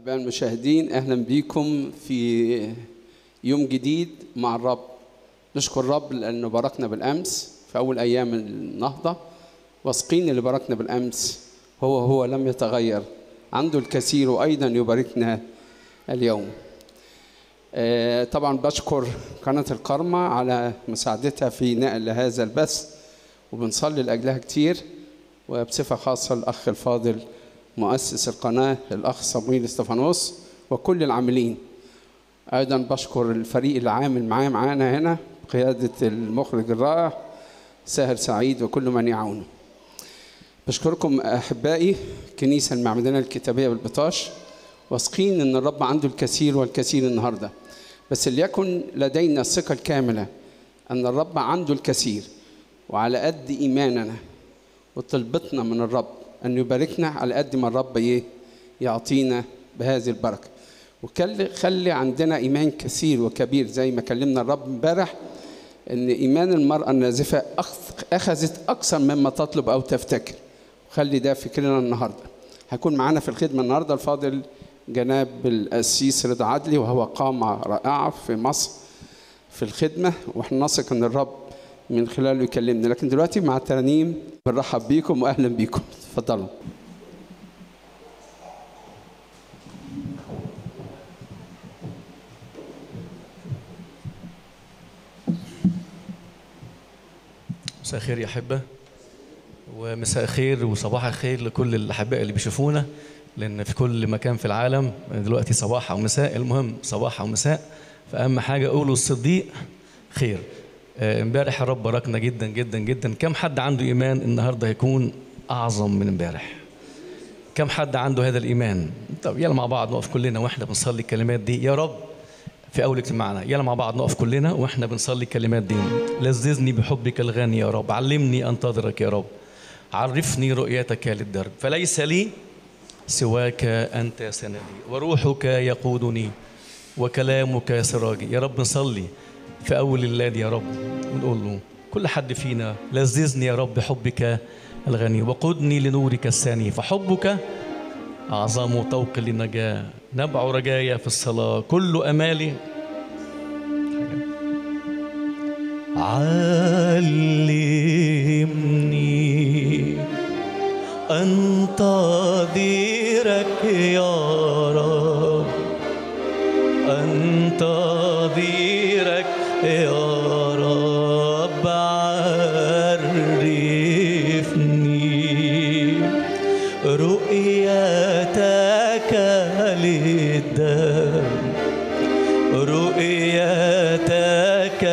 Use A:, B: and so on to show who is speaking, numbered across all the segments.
A: أحباء المشاهدين أهلا بكم في يوم جديد مع الرب نشكر الرب لأنه باركنا بالأمس في أول أيام النهضة واثقين اللي باركنا بالأمس هو هو لم يتغير عنده الكثير وأيضا يباركنا اليوم آه، طبعا بشكر قناة الكرمة على مساعدتها في نقل هذا البث وبنصلي لأجلها كتير وبصفة خاصة الأخ الفاضل مؤسس القناة الأخ صمويل استفانوس وكل العاملين أيضا بشكر الفريق اللي عامل معايا معانا هنا بقيادة المخرج الرائع ساهر سعيد وكل من يعاونه بشكركم أحبائي كنيسة المعمدانية الكتابية بالبطاش واثقين ان الرب عنده الكثير والكثير النهارده بس ليكن لدينا الثقه الكامله ان الرب عنده الكثير وعلى قد ايماننا وطلبتنا من الرب ان يباركنا على قد ما الرب ايه يعطينا بهذه البركه وخلي خلي عندنا ايمان كثير وكبير زي ما كلمنا الرب امبارح ان ايمان المراه النازفه أخ- اخذت اكثر مما تطلب او تفتكر خلي ده فكرنا النهارده هيكون معانا في الخدمه النهارده الفاضل جناب القسيس رضا عدلي وهو قامه رائعه في مصر في الخدمه واحنا نثق ان الرب من خلاله يكلمنا لكن دلوقتي مع الترانيم بنرحب بيكم واهلا بيكم اتفضلوا
B: مساء الخير يا أحبة ومساء الخير وصباح الخير لكل الأحباء اللي بيشوفونا لأن في كل مكان في العالم دلوقتي صباح أو مساء المهم صباح أو مساء فأهم حاجة قولوا الصديق خير آه، امبارح الرب باركنا جدا جدا جدا كم حد عنده إيمان النهاردة هيكون أعظم من امبارح كم حد عنده هذا الإيمان طب يلا مع بعض نقف كلنا وإحنا بنصلي الكلمات دي يا رب في أول اجتماعنا يلا مع بعض نقف كلنا وإحنا بنصلي الكلمات دي لذذني بحبك الغني يا رب علمني أنتظرك يا رب عرفني رؤيتك للدرب فليس لي سواك أنت سندي وروحك يقودني وكلامك سراجي يا رب نصلي في أول الليل يا رب ونقول له كل حد فينا لذذني يا رب بحبك الغني وقدني لنورك الثاني فحبك أعظم طوق للنجاة نبع رجايا في الصلاة كل أمالي علمني أنتظرك يا رب أنتظرك يا رب عرفني رؤيتك للدم رؤيتك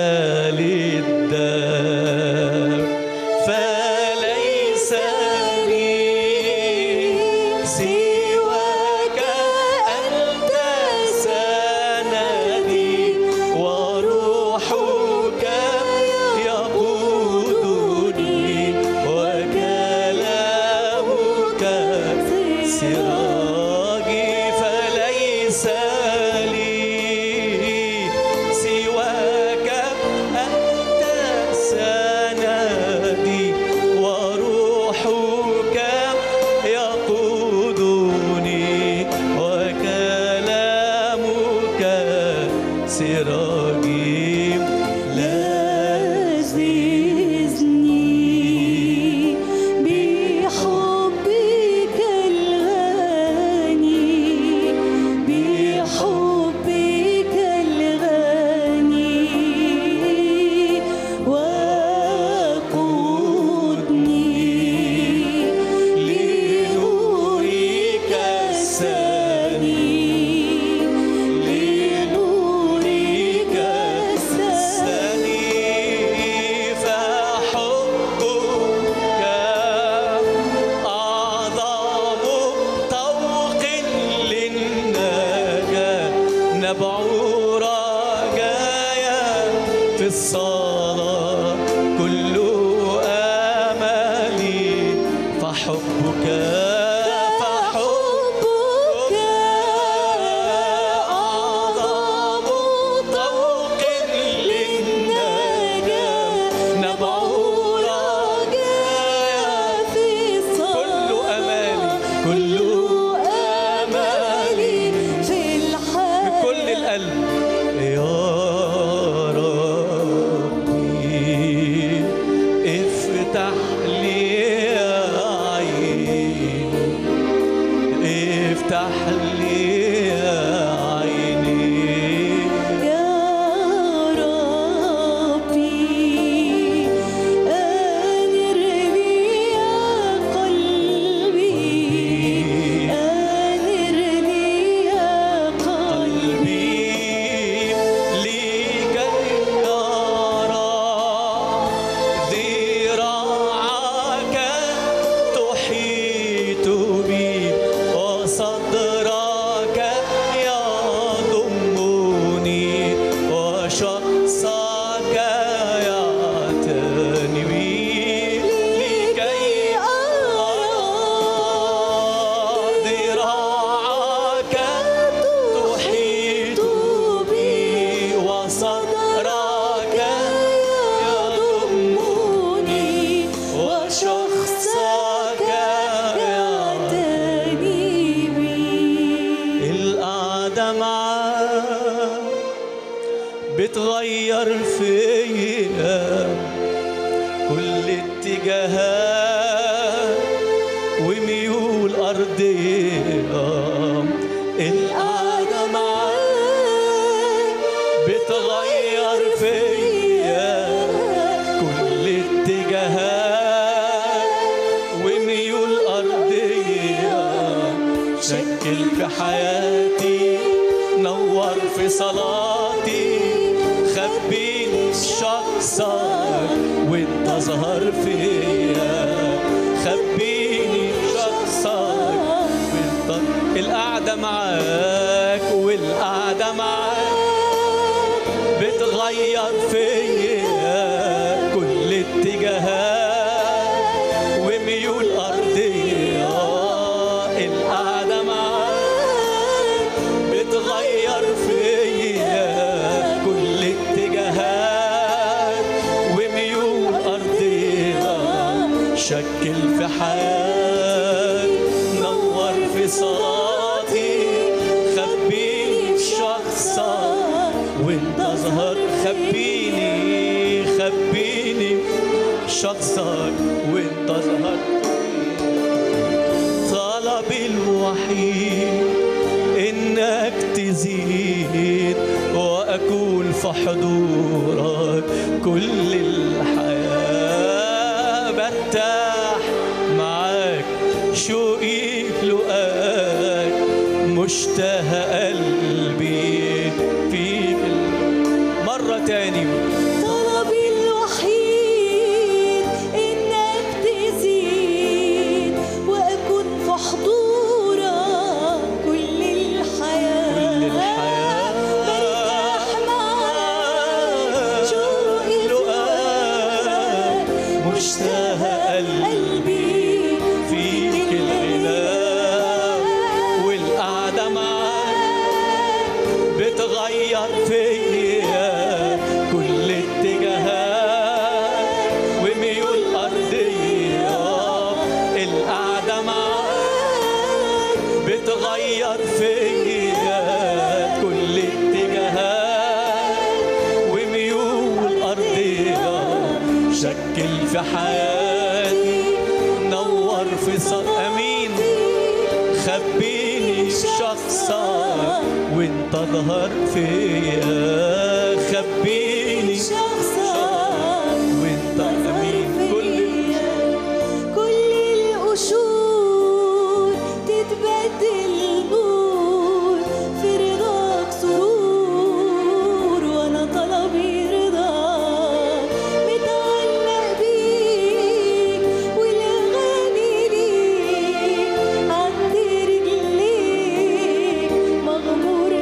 B: للدم فليس لي سواك أنت سندي وروحك يقودني وكلامك سراجي فليس لي سواك أنت سندي وروحك يقودني وكلامك سراجي
C: لذذني بحبك الغني بحبك الغني وقودني لنورك الثاني لنورك الثاني
B: فحبك أعظم طوق للنجاة نبع رجايا في الصلاة كل آمالي فحبك فحبك أعظم طوق للنجاة نبع رجايا
C: في
B: كل أمالي كل أمالي
D: بتغير فيا كل اتجاهات وميول أرضية القعدة معاك بتغير فيا كل اتجاهات وميول أرضية شكل في حياتي نور في صلاتي خبيني شخصك وانت ظهر فيا خبيني شخصك وانت القعدة معاك والقعدة معاك بتغير فيا كل اتجاهات وميول أرضية القعدة معاك بتغير فيا كل اتجاهات وميول أرضية شكل في حياتي نور في صلاتي خبيني في شخصك وانت ظهر خبيني خبيني شخصك وانت ظهر طلبي الوحيد انك تزيد واكون في حضورك كل الحياه برتاح معاك شوقي لقاك مشتاق قلبي فيك مرة تاني
C: طلبي الوحيد إنك تزيد وأكون في حضورك كل الحياة
D: كل الحياة
C: برتاح معاك شوقي
D: لقاك مشتاق قلبي فيك الغناء والقعدة معاك بتغير فيا كل اتجاهات وميول أرضية القعدة معاك بتغير فيا كل اتجاهات وميول أرضية شكل في حياتي نور في صار أمين خبيني بشخصك وانت ظهر فيا خبيني
C: شخصك
D: وانت امين كل
C: كل القشور تتبدل نور في رضاك سرور وانا طلبي رضاك متعلق بيك والغالي ليك عند رجليك مغمور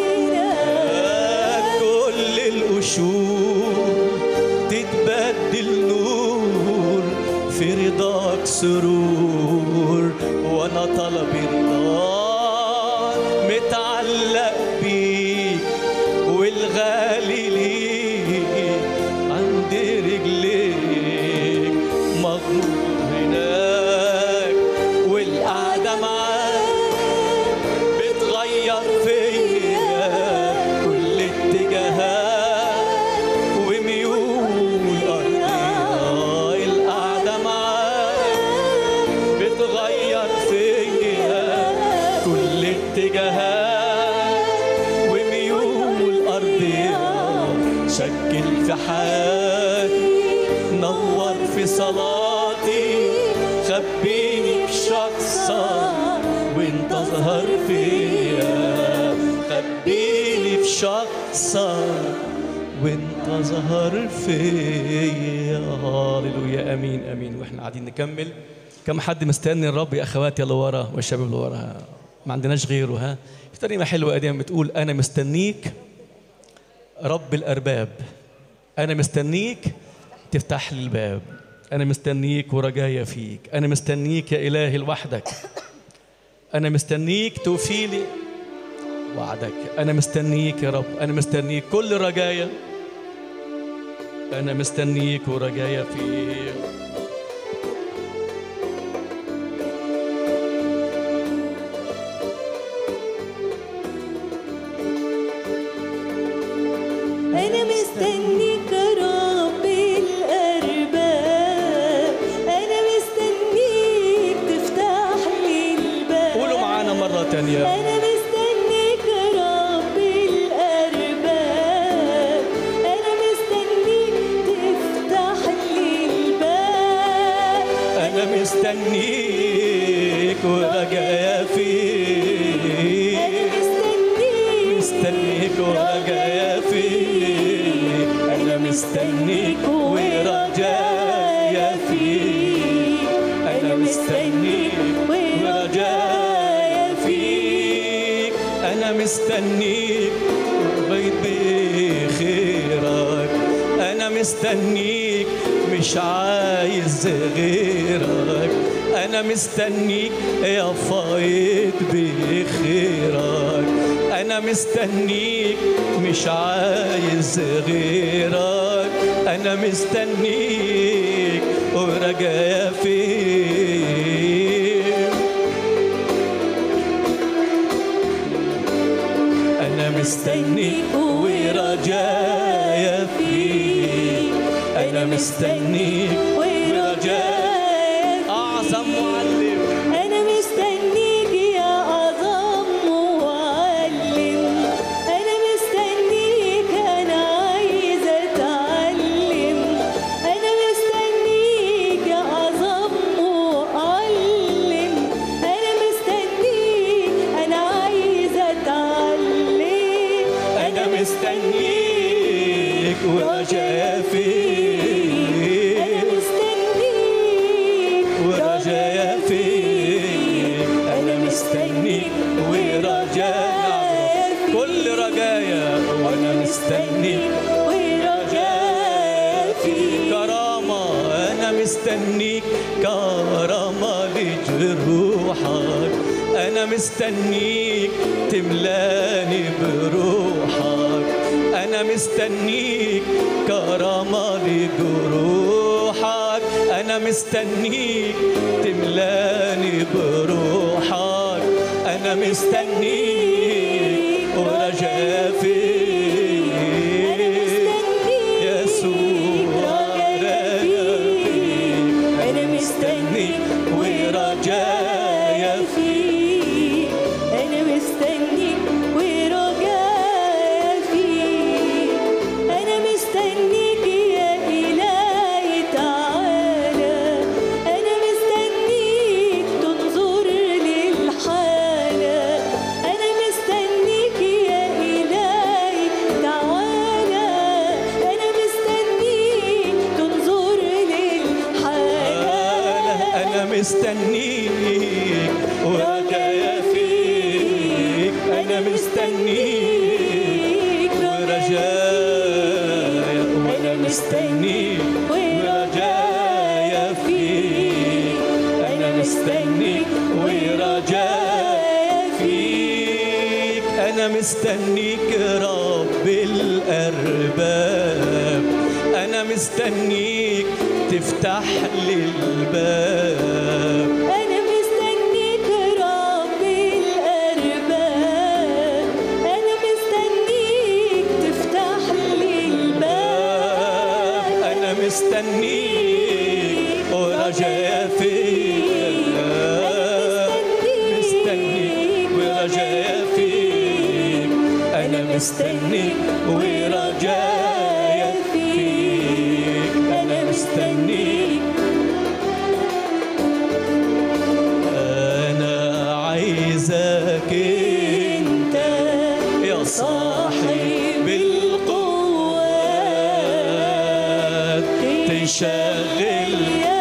C: هناك
D: كل القشور تتبدل نور في رضاك سرور وانا طلبي رضاك متعلق بيك والغالي ليك عند رجليك مغمور هناك والقعدة معاك بتغير فيا كل اتجاهات وميول أرضية القعدة معاك بتغير فيا كل اتجاهات وميول أرضية شكل في حياتي نور في صلاتي خبيني بشخصك وانت ظهر فيا خبيني بشخصك وانت ظهر فيا هاليلويا امين امين واحنا قاعدين نكمل كم حد مستني الرب يا اخواتي اللي ورا والشباب اللي ورا ما عندناش غيره ها في ترنيمه حلوه قديمه بتقول انا مستنيك رب الارباب انا مستنيك تفتح لي الباب انا مستنيك ورجايا فيك انا مستنيك يا الهي لوحدك انا مستنيك توفي لي وعدك انا مستنيك يا رب انا مستنيك كل رجايا انا مستنيك ورجايا فيك
C: أنا مستنيك
D: تانية
C: أنا مستنيك رب الأرباب أنا مستنيك تفتح لي الباب
D: أنا مستنيك ورجايا فيك
C: أنا مستنيك
D: مستنيك ورجايا فيك أنا مستنيك ورجايا فيك أنا مستنيك ورجايا فيك أنا مستنيك بيت بخيرك أنا مستنيك مش عايز غيرك أنا مستنيك يا فايض بخيرك أنا مستنيك مش عايز غيرك أنا مستنيك ورجايا فيك أنا مستنيك ورجايا فيك أنا مستنيك ورجايا أعظم معلم
C: أنا مستنيك يا أعظم معلم أنا مستنيك أنا عايزة أتعلم أنا مستنيك يا أعظم معلم أنا مستنيك أنا عايزة أتعلم
D: أنا مستنيك ورجايا فيك
C: أنا مستنيك
D: ورجايا فيك أنا مستنيك ورجايا كل رجايا وأنا مستنيك
C: ورجايا فيك
D: كرامة أنا مستنيك كرامة لجروحك أنا مستنيك تملاني بروحك أنا مستنيك كرامة لجروحك أنا مستنيك تملاني بروحك أنا مستنيك ورجاء فيك يسوع رجاء فيك
C: أنا مستنيك ورجايا فيك أنا مستنيك ورجايا فيك أنا مستنيك يا إلهي تعالى أنا مستنيك تنظر للحالة أنا مستنيك يا إلهي تعالى أنا مستنيك تنظر للحالة
D: أنا مستنيك ورجايا فيك أنا مستنيك ورجايا وأنا مستنيك ورجايا فيك أنا مستنيك ورجايا فيك أنا مستنيك رب الأرباب أنا مستنيك تفتح لي الباب
C: أنا مستنيك رب الأرباب أنا مستنيك تفتح لي الباب
D: أنا مستنيك ورجايا فيك مستنيك ورجايا فيك أنا مستنيك ورجايا فيك أنا مستنيك أنا عايزك أنت يا صاحب القوات تشغل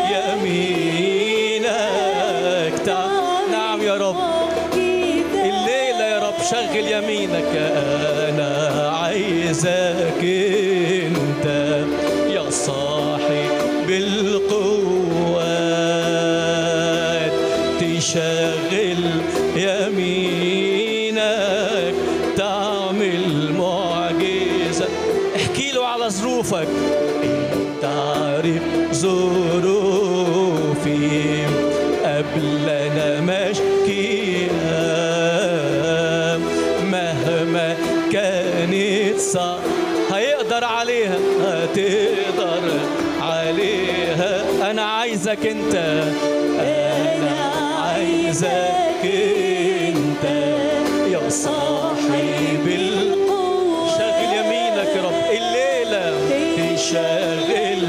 D: يمينك تعال نعم يا رب الليلة يا رب شغل يمينك أنا عايزك أنت يا صاحب القوات تشغل يمينك تعمل معجزة احكي له على ظروفك تعرف ظروفي قبل انا مشكيها مهما كانت صعب هيقدر عليها هتقدر عليها انا عايزك انت انا عايزك انت
B: صاحب القوة شغل يمينك يا رب الليلة تشغل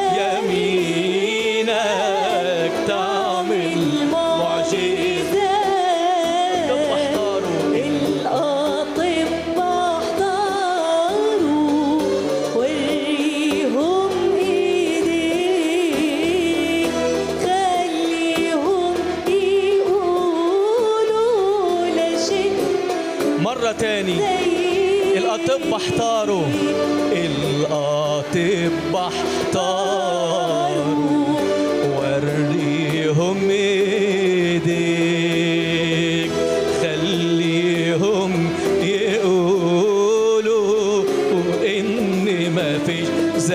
B: يمينك تعمل معجزة كم احضروا
C: الأطباء احضروا وريهم إيديك خليهم يقولوا لا شيء
B: مرة تاني
C: زي
B: الأطباء احتاروا الأطباء احتاروا وريهم ايديك خليهم يقولوا ان ما فيش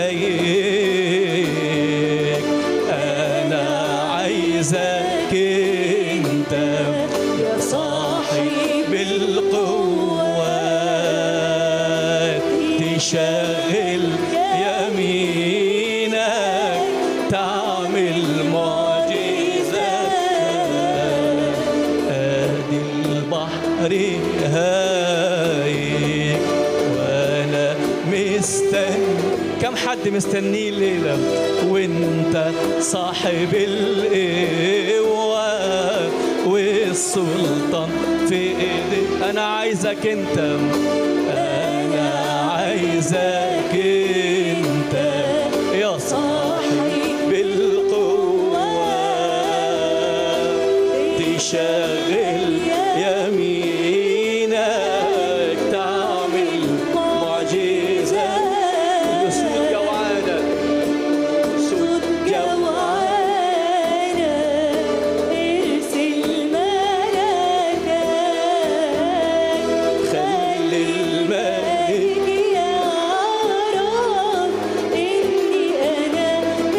B: زيك انا عايزك انت
C: يا صاحب
B: بالقوة تشغل يمينك تعمل معجزات ادي البحر هايج وانا مستني كم حد مستنيه الليلة وانت صاحب القوة والسلطان في ايديك انا عايزك انت انا عايزك انت يا صاحب القوة تشغل يمينك تعمل معجزة الأسود جوعانة الأسود
C: جوانا ارسل ملكك
B: خلي الملك
C: يعرف إني أنا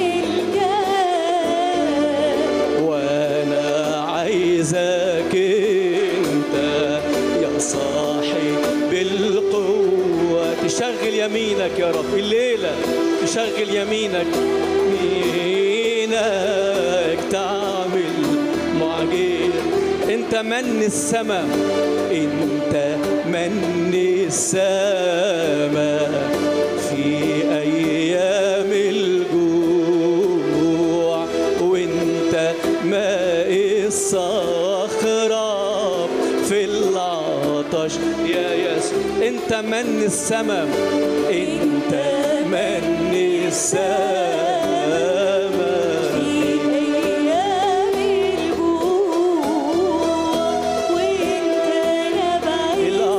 C: ملكك
B: وانا عايزك انت يا صاحب القوة تشغل يمينك يا رب الليلة تشغل يمينك يمينك تعمل معجزة انت من السماء انت من السماء في ايام الجوع وانت ماء الصخرة في العطش يا يسوع انت من السماء انت من السماء
C: في أيام الجوع وأنت نبع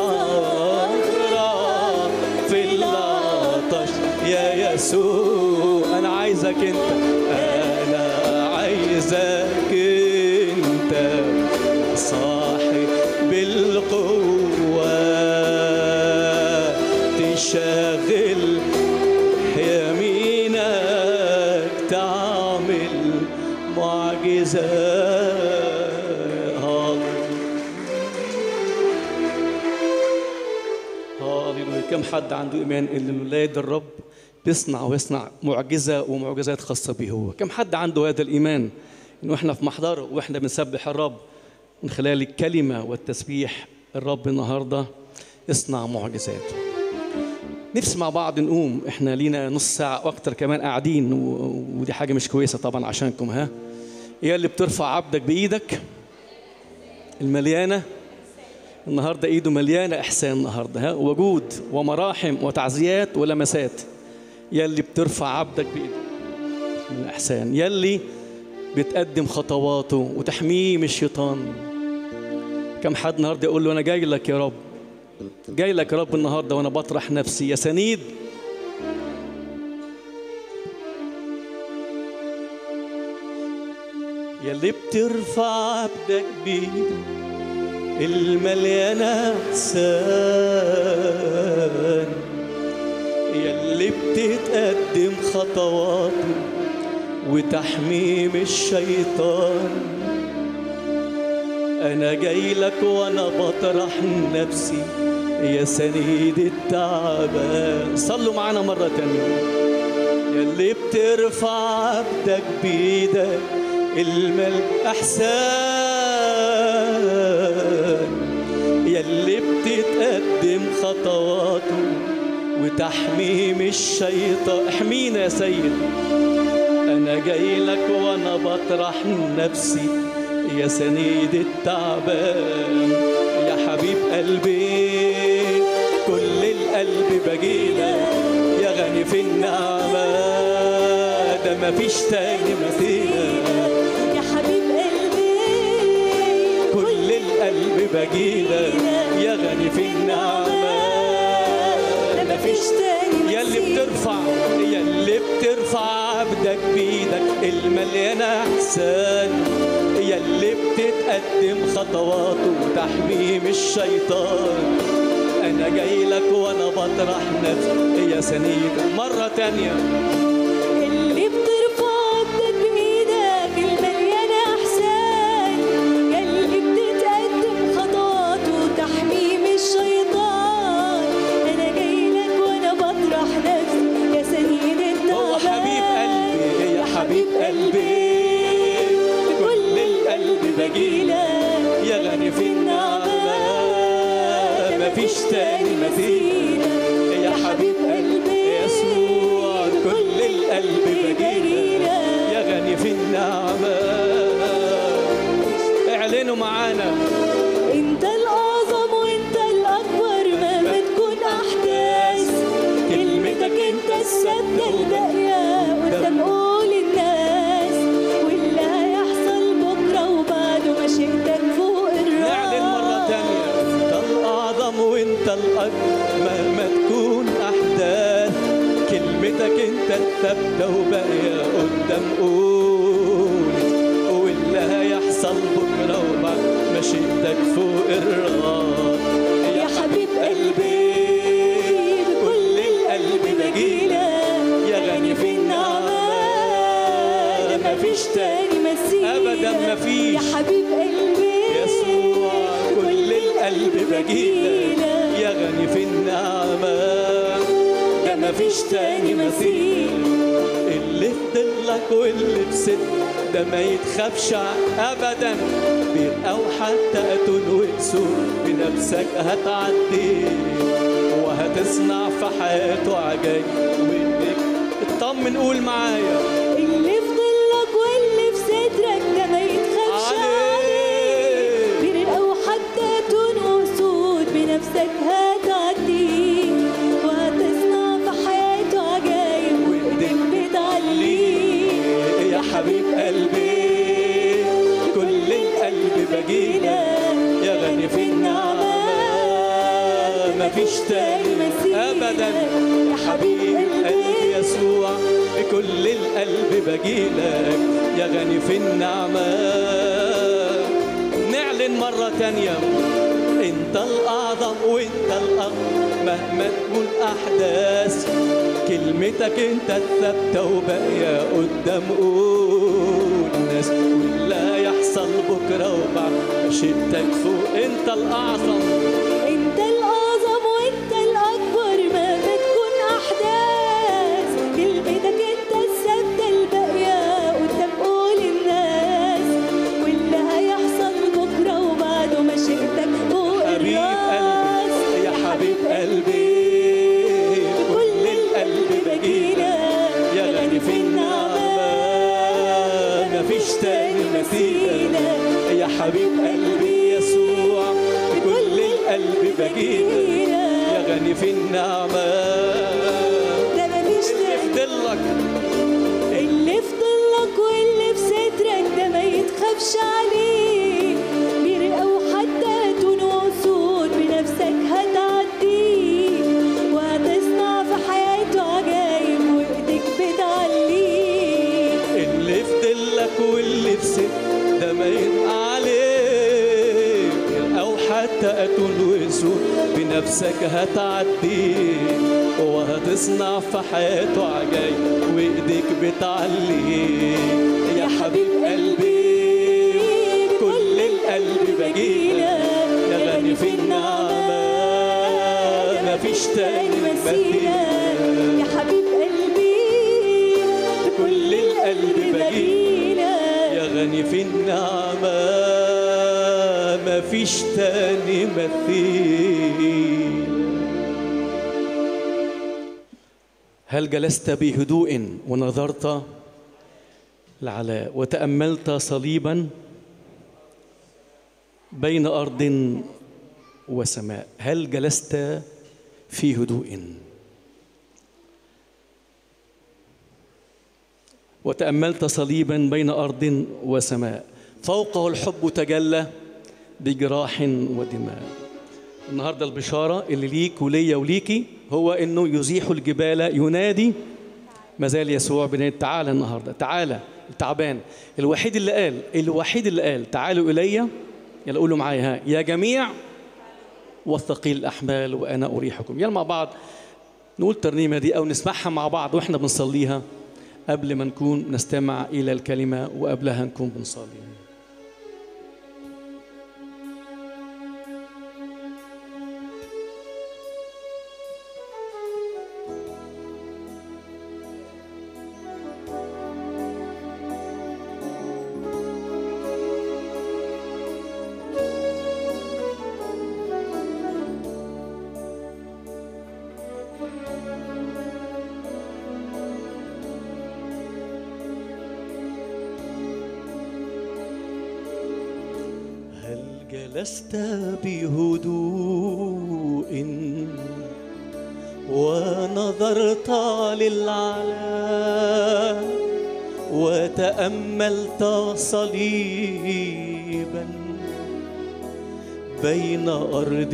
B: الأغرى في العطش يا يسوع أنا عايزك أنت أنا عايزك أنت صاحب القوة تشغل يمينك تعمل معجزات هاليلويا كم حد عنده ايمان ان ولاد الرب بيصنع ويصنع معجزه ومعجزات خاصه به هو كم حد عنده هذا الايمان انه احنا في محضره واحنا بنسبح الرب من خلال الكلمه والتسبيح الرب النهارده يصنع معجزات نفسي مع بعض نقوم احنا لينا نص ساعه واكتر كمان قاعدين و... ودي حاجه مش كويسه طبعا عشانكم ها يا اللي بترفع عبدك بايدك المليانه النهارده ايده مليانه احسان النهارده ها وجود ومراحم وتعزيات ولمسات يلي بترفع عبدك بايدك من الاحسان يلي بتقدم خطواته وتحميه من الشيطان كم حد النهارده يقول له انا جاي لك يا رب جاي لك يا رب النهارده وانا بطرح نفسي يا سنيد يلي بترفع عبدك بايدك المليانة إحسان يلي بتتقدم خطواته وتحميم الشيطان أنا جاي لك وأنا بطرح نفسي يا سنيد التعبان صلوا معانا مرة تانية يلي بترفع عبدك بيدك المل احسان
D: يلي بتتقدم خطواته وتحميم الشيطان احمينا يا سيد انا جاي لك وانا بطرح نفسي يا سنيد التعبان يا حبيب قلبي كل القلب بجيلك يا غني في النعمة ده مفيش تاني مثيلك
C: يا حبيب قلبي
D: كل القلب بجيلك يا غني في النعمة
C: ده مفيش تاني
D: يا اللي
C: مثيل.
D: بترفع يا اللي بترفع عبدك بيدك المليانة احسان يا اللي بتتقدم خطواته وتحميم الشيطان انا جاي لك وانا بطرح نفسي يا سنيد مرة تانية
C: اللي بترفع ايدك بايدك المليانة احسان يلي بتتقدم خطواته وتحميم الشيطان انا جاي لك وانا بطرح نفسي يا سنين التعبان
D: هو حبيب قلبي يا حبيب قلبي بكل القلب بجيلك يا غني في النعمة مفيش تاني مثيل يا حبيب قلبي يسوع كل القلب بجيلك يا غني في النعمة اعلنوا معانا
C: انت الاعظم وانت الاكبر مهما تكون احداث كلمتك انت الثابته الباقيه قدام قول الناس واللي هيحصل بكره وبعده مشيئتك فوق الراس
D: نعلن مرة تانية انت الأعظم وانت الأكبر مهما تكون أحداث كلمتك انت الثابتة وباقية قدام قول واللي هيحصل بكرة وبعد مشيئتك فوق الراس
C: يا حبيب قلبي بكل القلب بجيلك
D: يا غني في النعمة
C: ده مفيش تاني مثيل
D: أبداً مفيش.
C: يا حبيب قلبي
D: يسوع كل القلب بجيلك يا غني في النعمة ده مفيش تاني مثيل اللي في ضلك واللي في ست ده ما يتخافش ابدا بيبقى وحتى اتون وكسور بنفسك هتعدي وهتصنع في حياته عجايب وانك اطمن قول معايا
C: اللي في ظلك واللي في صدرك ده ما يتخافش عليه
D: عليه
C: بيرقوا حتى تون وسود بنفسك هتعدي وهتصنع في حياته عجايب وايدك بتعليه
D: يا حبيب قلبي كل القلب بجيلك يا غني في النعمة مفيش تاني أبدا يا حبيب قلبي يسوع بكل القلب بجيلك يا غني في النعمة نعلن مرة تانية انت الأعظم وانت الأكبر مهما تكون أحداث كلمتك انت الثابتة وباقية قدام قول الناس واللي يحصل بكرة وبعد مشيتك فوق انت الأعظم
C: انت الاعظم وانت الاكبر مهما تكون احداث كلمتك انت الثابته الباقيه قدام قول الناس واللي هيحصل بكره وبعده مشيئتك فوق
D: حبيب
C: الراس
D: قلبي يا حبيب قلبي كل القلب بجيلك يا غني في النعمة مفيش تاني مثيلك يا حبيب قلبي يسوع بكل القلب بجيلك يا غني في النعمة
C: ده مفيش
D: اللي
C: تاني
D: في ضلك
C: اللي في ظلك واللي في صدرك ده ما يتخافش عليه بيرقوا حتى تون وسود بنفسك هتعدي وهتصنع في حياته عجايب وايدك بتعليه
D: اللي في ضلك واللي في ست ده ما يبقى عليك او حتى اتون وسود بنفسك هتعدي وهتصنع في حياته عجايب وايديك بتعلي يا حبيب قلبي كل القلب بجيلك يا غني في النعمة مفيش تاني مثيلك
C: يا حبيب قلبي
D: كل القلب بجيلك
C: بجيلك
D: يا غني في النعمة مفيش تاني مثيل هل جلست بهدوء ونظرت العلاء وتأملت صليبا بين أرض وسماء هل جلست في هدوء وتأملت صليبا بين أرض وسماء فوقه الحب تجلى بجراح ودماء النهارده البشارة اللي ليك وليا وليكي هو إنه يزيح الجبال ينادي ما زال يسوع بنادي تعالى النهارده تعالى التعبان الوحيد اللي قال الوحيد اللي قال تعالوا إلي يلا قولوا معايا ها يا جميع والثقيل الأحمال وأنا أريحكم يلا مع بعض نقول الترنيمة دي أو نسمعها مع بعض وإحنا بنصليها قبل ما نكون نستمع إلى الكلمة وقبلها نكون بنصلي هل جلست بهدوء ونظرت للعلا وتأملت صليبا بين أرض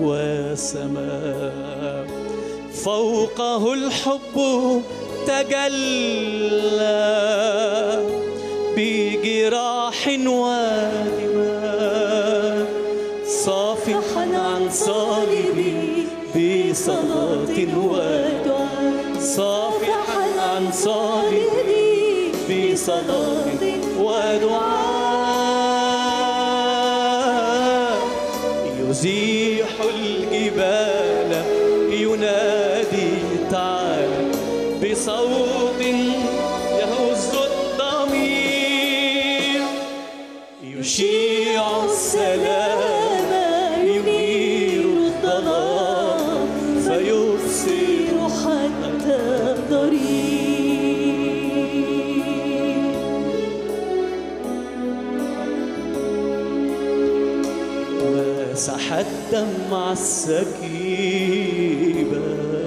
D: وسماء فوقه الحب تجلى بجراح ودماء صافحا عن صليبي بصلاة ودعاء صافحا عن صليبي بصلاة ودعاء يزيح الجبال ينادي تعالى بصوت يهز الضمير يشيع السلام ينير الظلام فيبصر
C: حتى ضرير
D: مسح الدمع السكيبة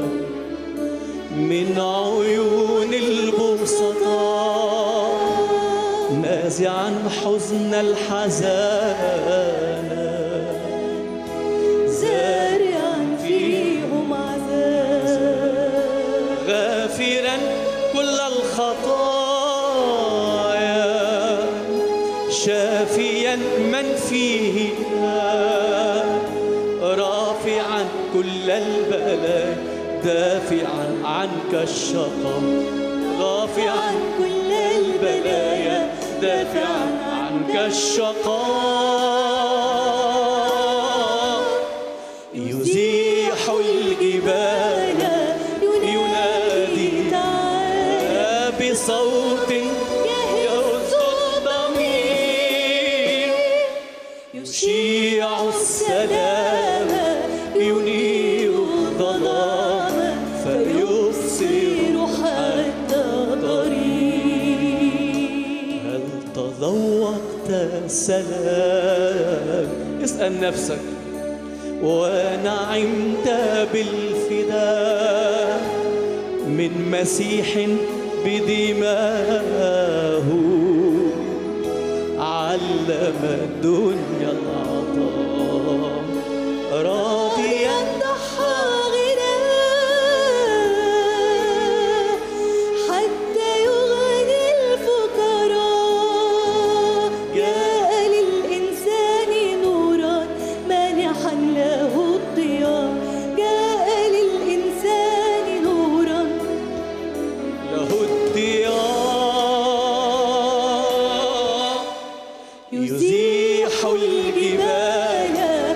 D: من عيون البسطاء نازعا حزن الحزان
C: زارعا فيهم عذاب
D: غافرا كل الخطايا شافيا من فيها رافعا كل البلاء دافعا عنك الشقاء رافعا كل البلايا دافعا عنك الشقاء يزيح الجبال ينادي
C: تعالى
D: بصوت يهز الضمير يشيع السلام ينير الظلام فيبصر
C: حتى ضرير
D: هل تذوقت السلام اسأل نفسك ونعمت بالفداء من مسيح بدماه علم الدنيا العطاء راضيا
C: ضحى غناه حتى يغني الفقراء جاء للإنسان نورا مانحا له الضياء جاء للإنسان نورا
D: له الضياء يزيح الجبال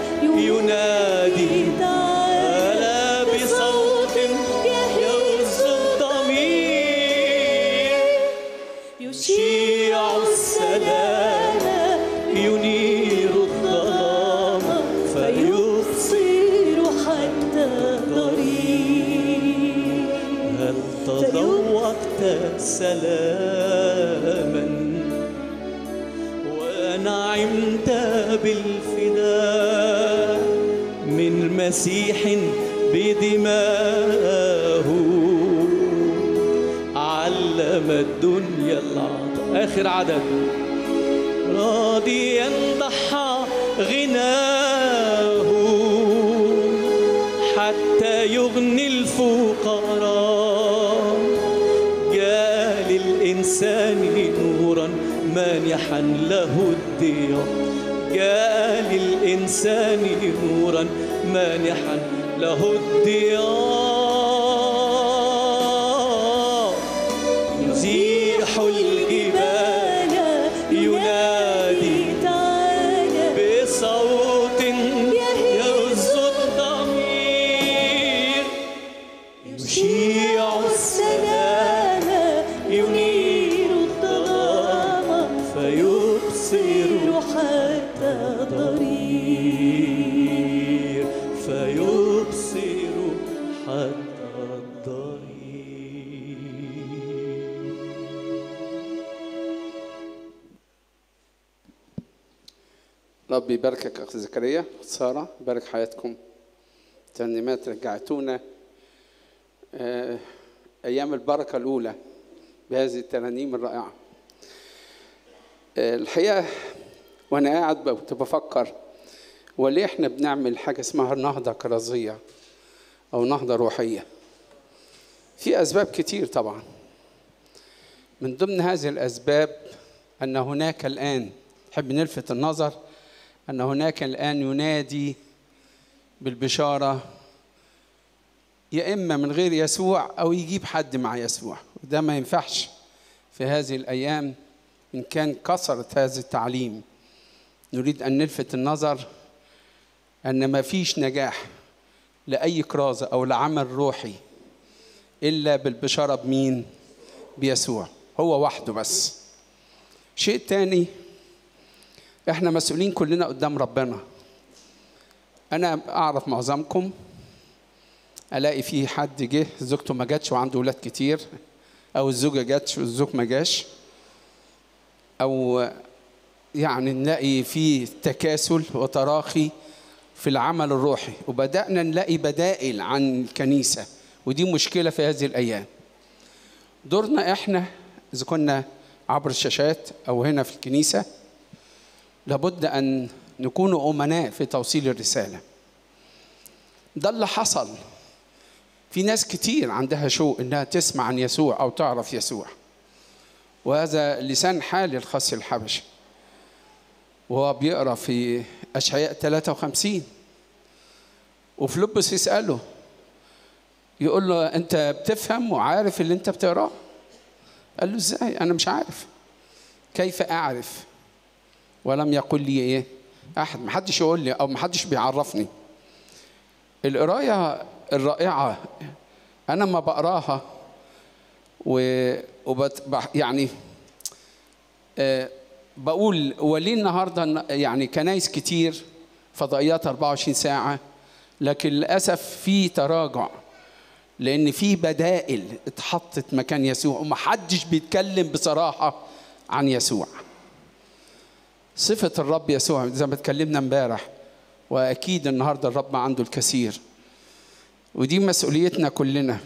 D: ينادي تعالى بصوت يهز الضمير يشيع السلام ينير الظلام سلاما ونعمت بالفداء من مسيح بدماه علم الدنيا العطاء آخر عدد راضيا ضحى غناه حتى يغني الفقراء جاء للإنسان نورا مانحا له الضياء جاء للإنسان نورا مانحا له الضياء يزيح الجبال ينادي
C: تعالى
D: بصوت يهز الضمير يشيع السلام ينير الظلام فيبصر
C: حتى
D: الضرير فيبصر حتى الضرير
A: رب يباركك اخ زكريا ساره يبارك حياتكم ترنيمات رجعتونا آه، ايام البركه الاولى بهذه الترانيم الرائعه آه، الحقيقه وانا قاعد كنت بفكر وليه احنا بنعمل حاجه اسمها نهضه كرازيه او نهضه روحيه في اسباب كتير طبعا من ضمن هذه الاسباب ان هناك الان نحب نلفت النظر ان هناك الان ينادي بالبشاره يا اما من غير يسوع او يجيب حد مع يسوع وده ما ينفعش في هذه الايام ان كان كثرت هذا التعليم نريد ان نلفت النظر ان ما فيش نجاح لاي كرازه او لعمل روحي الا بالبشاره بمين بيسوع هو وحده بس شيء تاني احنا مسؤولين كلنا قدام ربنا انا اعرف معظمكم الاقي في حد جه زوجته ما جاتش وعنده ولاد كتير او الزوجه جاتش والزوج ما جاش او يعني نلاقي في تكاسل وتراخي في العمل الروحي وبدانا نلاقي بدائل عن الكنيسه ودي مشكله في هذه الايام دورنا احنا اذا كنا عبر الشاشات او هنا في الكنيسه لابد ان نكون امناء في توصيل الرساله ده اللي حصل في ناس كتير عندها شوق انها تسمع عن يسوع او تعرف يسوع وهذا لسان حال الخس الحبشي وهو بيقرا في اشعياء 53 وفلوبس يساله يقول له انت بتفهم وعارف اللي انت بتقراه قال له ازاي انا مش عارف كيف اعرف ولم يقل لي ايه احد ما حدش يقول لي او ما حدش بيعرفني القرايه الرائعه انا ما بقراها و وبت بح- يعني آه، بقول وليه النهارده ن- يعني كنايس كتير فضائيات 24 ساعه لكن للاسف في تراجع لان في بدائل اتحطت مكان يسوع ومحدش بيتكلم بصراحه عن يسوع صفه الرب يسوع زي ما اتكلمنا امبارح واكيد النهارده الرب عنده الكثير ودي مسؤوليتنا كلنا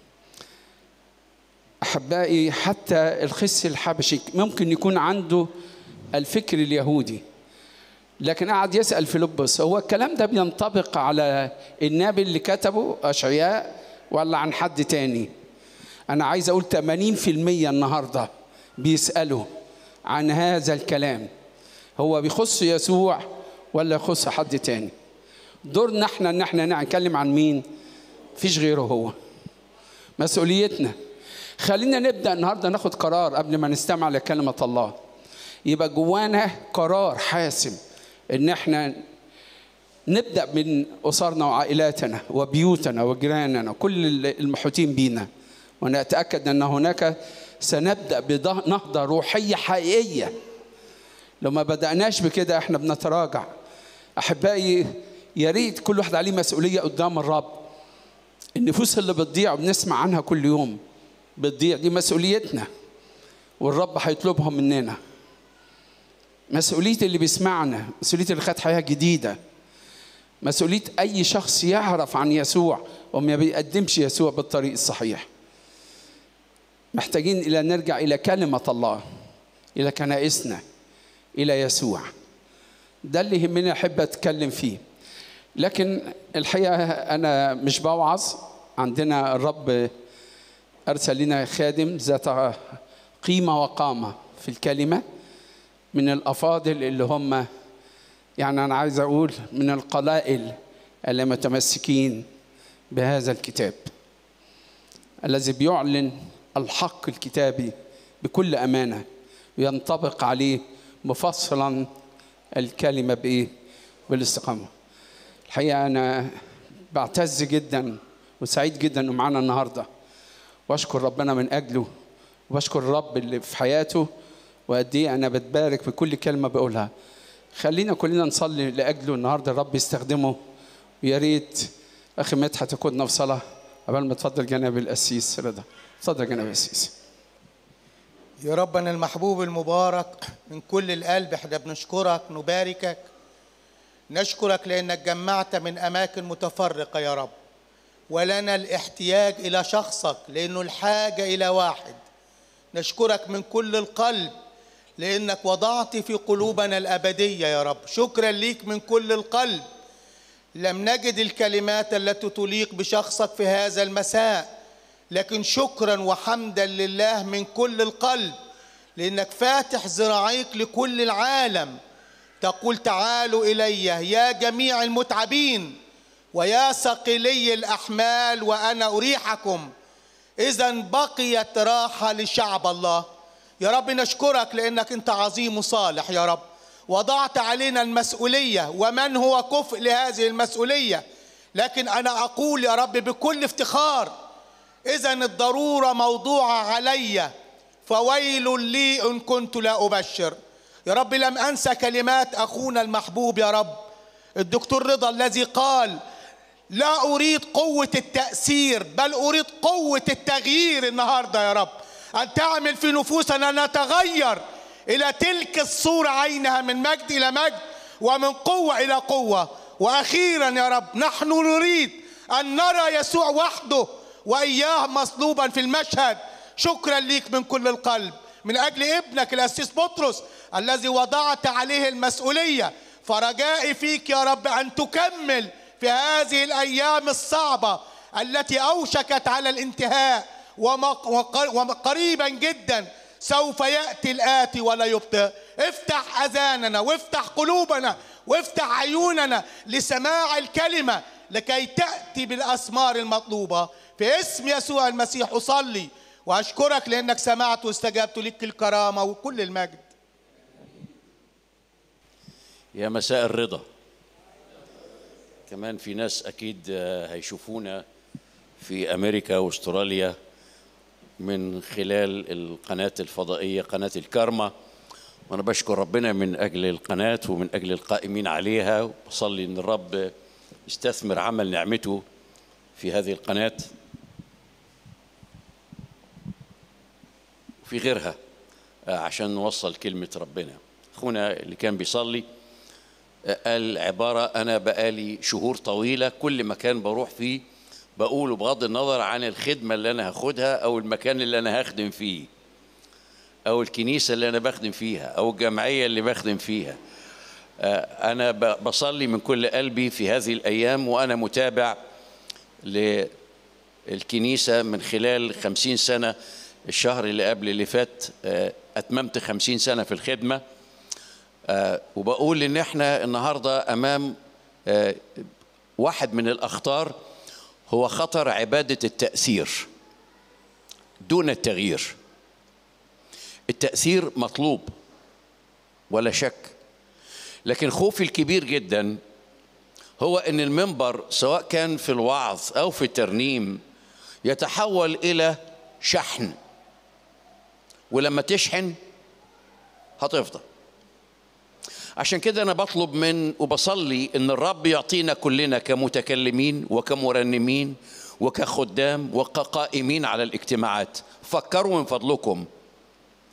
A: احبائي حتى الخس الحبشي ممكن يكون عنده الفكر اليهودي لكن قعد يسال فيلبس هو الكلام ده بينطبق على النبي اللي كتبه اشعياء ولا عن حد تاني انا عايز اقول 80% النهارده بيسالوا عن هذا الكلام هو بيخص يسوع ولا يخص حد تاني دورنا احنا ان احنا نتكلم عن مين فيش غيره هو مسؤوليتنا خلينا نبدا النهارده ناخد قرار قبل ما نستمع لكلمه الله يبقى جوانا قرار حاسم ان احنا نبدا من اسرنا وعائلاتنا وبيوتنا وجيراننا كل المحيطين بينا ونتاكد ان هناك سنبدا بنهضه روحيه حقيقيه لو ما بدأناش بكده احنا بنتراجع احبائي يا ريت كل واحد عليه مسؤوليه قدام الرب النفوس اللي بتضيع وبنسمع عنها كل يوم بتضيع دي مسؤوليتنا والرب هيطلبهم مننا مسؤولية اللي بيسمعنا مسؤولية اللي خد حياة جديدة مسؤولية أي شخص يعرف عن يسوع وما بيقدمش يسوع بالطريق الصحيح محتاجين إلى نرجع إلى كلمة الله إلى كنائسنا إلى يسوع ده اللي يهمني أحب أتكلم فيه لكن الحقيقة أنا مش بوعظ عندنا الرب أرسل لنا خادم ذات قيمة وقامة في الكلمة من الأفاضل اللي هم يعني أنا عايز أقول من القلائل اللي متمسكين بهذا الكتاب الذي بيعلن الحق الكتابي بكل أمانة وينطبق عليه مفصلا الكلمة بإيه؟ بالاستقامة الحقيقة أنا بعتز جدا وسعيد جدا إنه معانا النهاردة وأشكر ربنا من أجله وبشكر الرب اللي في حياته وقد إيه أنا بتبارك بكل كلمة بقولها خلينا كلنا نصلي لأجله النهاردة الرب يستخدمه ويا ريت أخي مدحت تاخدنا في صلاة قبل ما تفضل جناب القسيس رضا اتفضل جناب القسيس
E: يا ربنا المحبوب المبارك من كل القلب احنا بنشكرك نباركك نشكرك لانك جمعت من اماكن متفرقه يا رب ولنا الاحتياج الى شخصك لانه الحاجه الى واحد نشكرك من كل القلب لانك وضعت في قلوبنا الابديه يا رب شكرا ليك من كل القلب لم نجد الكلمات التي تليق بشخصك في هذا المساء لكن شكرا وحمدا لله من كل القلب لانك فاتح ذراعيك لكل العالم تقول تعالوا الي يا جميع المتعبين ويا ثقلي الاحمال وانا اريحكم اذا بقيت راحه لشعب الله يا رب نشكرك لانك انت عظيم وصالح يا رب وضعت علينا المسؤوليه ومن هو كفء لهذه المسؤوليه لكن انا اقول يا رب بكل افتخار اذا الضروره موضوعه علي فويل لي ان كنت لا ابشر يا رب لم انسى كلمات اخونا المحبوب يا رب الدكتور رضا الذي قال لا اريد قوه التاثير بل اريد قوه التغيير النهارده يا رب ان تعمل في نفوسنا نتغير الى تلك الصوره عينها من مجد الى مجد ومن قوه الى قوه واخيرا يا رب نحن نريد ان نرى يسوع وحده واياه مصلوبا في المشهد شكرا ليك من كل القلب من اجل ابنك الاسيس بطرس الذي وضعت عليه المسؤوليه فرجائي فيك يا رب ان تكمل في هذه الايام الصعبه التي اوشكت على الانتهاء وقريبا جدا سوف ياتي الاتي ولا يبطئ افتح اذاننا وافتح قلوبنا وافتح عيوننا لسماع الكلمه لكي تاتي بالاثمار المطلوبه في اسم يسوع المسيح اصلي واشكرك لانك سمعت واستجبت لك الكرامه وكل المجد
F: يا مساء الرضا كمان في ناس اكيد آه، هيشوفونا في امريكا واستراليا من خلال القناه الفضائيه قناه الكارما وانا بشكر ربنا من اجل القناه ومن اجل القائمين عليها وبصلي ان الرب يستثمر عمل نعمته في هذه القناه وفي غيرها آه، عشان نوصل كلمه ربنا اخونا اللي كان بيصلي قال عبارة أنا بقالي شهور طويلة كل مكان بروح فيه بقوله بغض النظر عن الخدمة اللي أنا هاخدها أو المكان اللي أنا هخدم فيه أو الكنيسة اللي أنا بخدم فيها أو الجمعية اللي بخدم فيها آه، أنا ب- بصلي من كل قلبي في هذه الأيام وأنا متابع للكنيسة من خلال خمسين سنة الشهر اللي قبل اللي فات آه، أتممت خمسين سنة في الخدمة آه، وبقول ان احنا النهارده امام آه، واحد من الاخطار هو خطر عباده التاثير دون التغيير التاثير مطلوب ولا شك لكن خوفي الكبير جدا هو ان المنبر سواء كان في الوعظ او في الترنيم يتحول الى شحن ولما تشحن هتفضل عشان كده انا بطلب من وبصلي ان الرب يعطينا كلنا كمتكلمين وكمرنمين وكخدام وكقائمين على الاجتماعات فكروا من فضلكم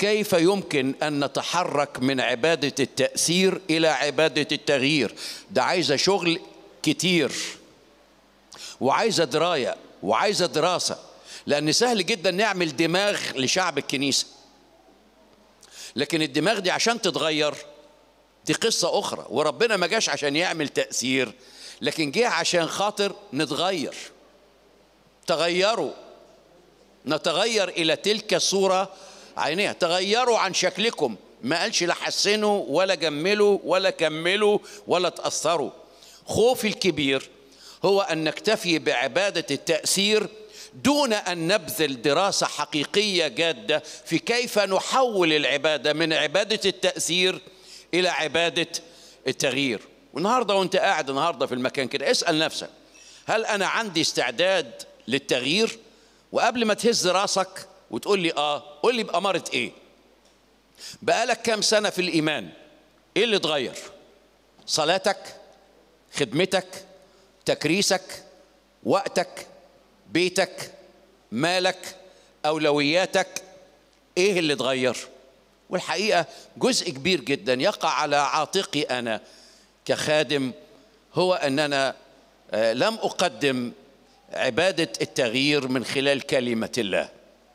F: كيف يمكن ان نتحرك من عباده التاثير الى عباده التغيير ده عايزه شغل كتير وعايزه درايه وعايزه دراسه لان سهل جدا نعمل دماغ لشعب الكنيسه لكن الدماغ دي عشان تتغير دي قصه اخرى وربنا ما جاش عشان يعمل تاثير لكن جه عشان خاطر نتغير تغيروا نتغير الى تلك الصوره عينيها تغيروا عن شكلكم ما قالش لا حسنوا ولا جملوا ولا كملوا ولا تاثروا خوفي الكبير هو ان نكتفي بعباده التاثير دون ان نبذل دراسه حقيقيه جاده في كيف نحول العباده من عباده التاثير الى عباده التغيير والنهارده وانت قاعد النهارده في المكان كده اسال نفسك هل انا عندي استعداد للتغيير وقبل ما تهز راسك وتقول لي اه قول لي بأمارة ايه بقالك كام سنة في الإيمان ايه اللي اتغير صلاتك خدمتك تكريسك وقتك بيتك مالك أولوياتك ايه اللي اتغير والحقيقة جزء كبير جدا يقع على عاتقي أنا كخادم هو أننا آه، لم أقدم عبادة التغيير من خلال كلمة الله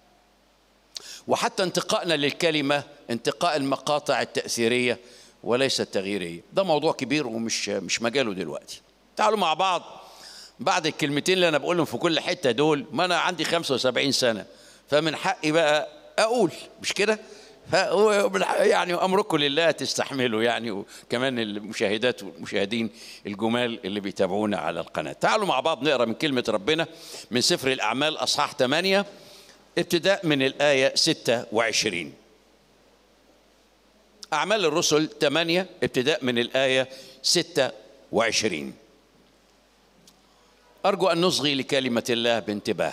F: وحتى انتقائنا للكلمة انتقاء المقاطع التأثيرية وليس التغييرية ده موضوع كبير ومش مش مجاله دلوقتي تعالوا مع بعض بعد الكلمتين اللي أنا بقولهم في كل حتة دول ما أنا عندي 75 سنة فمن حقي بقى أقول مش كده ف- يعني أمركم لله تستحملوا يعني وكمان المشاهدات والمشاهدين الجمال اللي بيتابعونا على القناة تعالوا مع بعض نقرأ من كلمة ربنا من سفر الأعمال أصحاح 8 ابتداء من الآية 26 أعمال الرسل 8 ابتداء من الآية 26 أرجو أن نصغي لكلمة الله بانتباه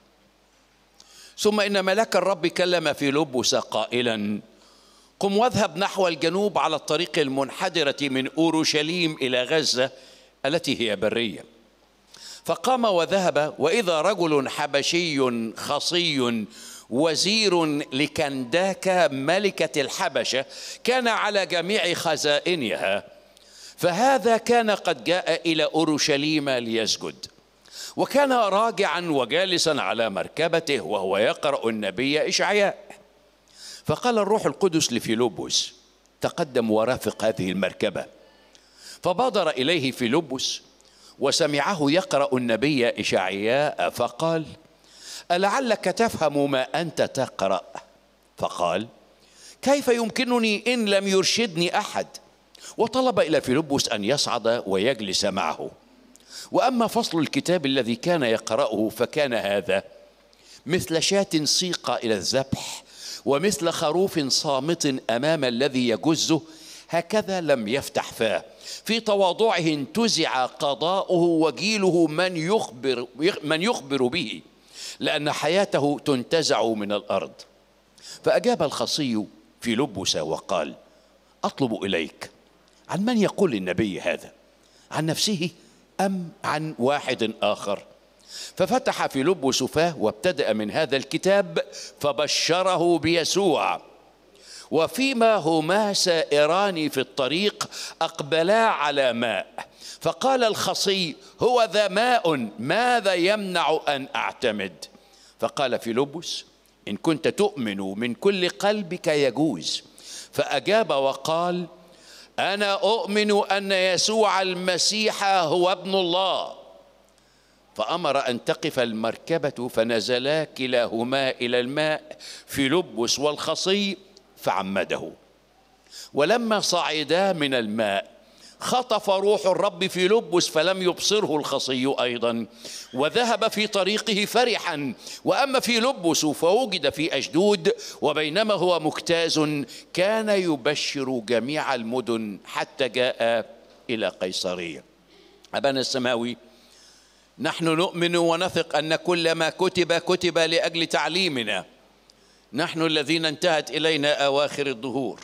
F: ثم إن ملاك الرب كلم في لبس قائلا قم واذهب نحو الجنوب على الطريق المنحدرة من أورشليم إلى غزة التي هي برية فقام وذهب واذا رجل حبشي خصي وزير لكنداكا ملكه الحبشه كان على جميع خزائنها فهذا كان قد جاء الى اورشليم ليسجد وكان راجعا وجالسا على مركبته وهو يقرا النبي اشعياء فقال الروح القدس لفيلبس تقدم ورافق هذه المركبه فبادر اليه فيلبس وسمعه يقرا النبي اشعياء فقال ألعلك تفهم ما أنت تقرأ فقال كيف يمكنني إن لم يرشدني أحد وطلب إلى فيلبس أن يصعد ويجلس معه وأما فصل الكتاب الذي كان يقرأه فكان هذا مثل شاة سيق إلى الذبح ومثل خروف صامت أمام الذي يجزه هكذا لم يفتح فاه في تواضعه انتزع قضاؤه وجيله من يخبر من يخبر به لأن حياته تنتزع من الأرض فأجاب الخصي في لبس وقال أطلب إليك عن من يقول النبي هذا عن نفسه أم عن واحد آخر ففتح في لبس فاه وابتدأ من هذا الكتاب فبشره بيسوع وفيما هما سائران في الطريق أقبلا على ماء فقال الخصي هو ذا ماء ماذا يمنع أن أعتمد فقال فيلبس إن كنت تؤمن من كل قلبك يجوز فأجاب وقال أنا أؤمن أن يسوع المسيح هو ابن الله فأمر أن تقف المركبة فنزلا كلاهما إلى الماء في لبس والخصي فعمده ولما صعدا من الماء خطف روح الرب في لبس فلم يبصره الخصي ايضا وذهب في طريقه فرحا واما في لبس فوجد في اشدود وبينما هو مجتاز كان يبشر جميع المدن حتى جاء الى قيصريه ابانا السماوي نحن نؤمن ونثق ان كل ما كتب كتب لاجل تعليمنا نحن الذين انتهت الينا اواخر الظهور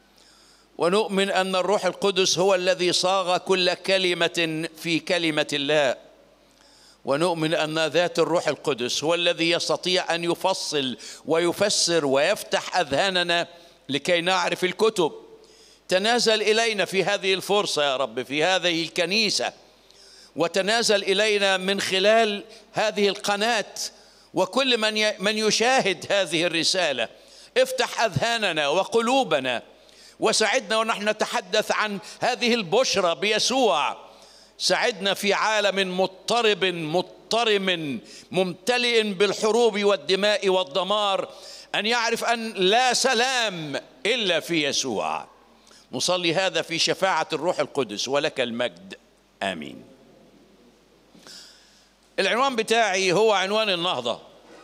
F: ونؤمن ان الروح القدس هو الذي صاغ كل كلمه في كلمه الله ونؤمن ان ذات الروح القدس هو الذي يستطيع ان يفصل ويفسر ويفتح اذهاننا لكي نعرف الكتب تنازل الينا في هذه الفرصه يا رب في هذه الكنيسه وتنازل الينا من خلال هذه القناه وكل من ي- من يشاهد هذه الرساله افتح اذهاننا وقلوبنا وساعدنا ونحن نتحدث عن هذه البشرى بيسوع ساعدنا في عالم مضطرب مضطرم ممتلئ بالحروب والدماء والدمار ان يعرف ان لا سلام الا في يسوع نصلي هذا في شفاعه الروح القدس ولك المجد امين العنوان بتاعي هو عنوان النهضه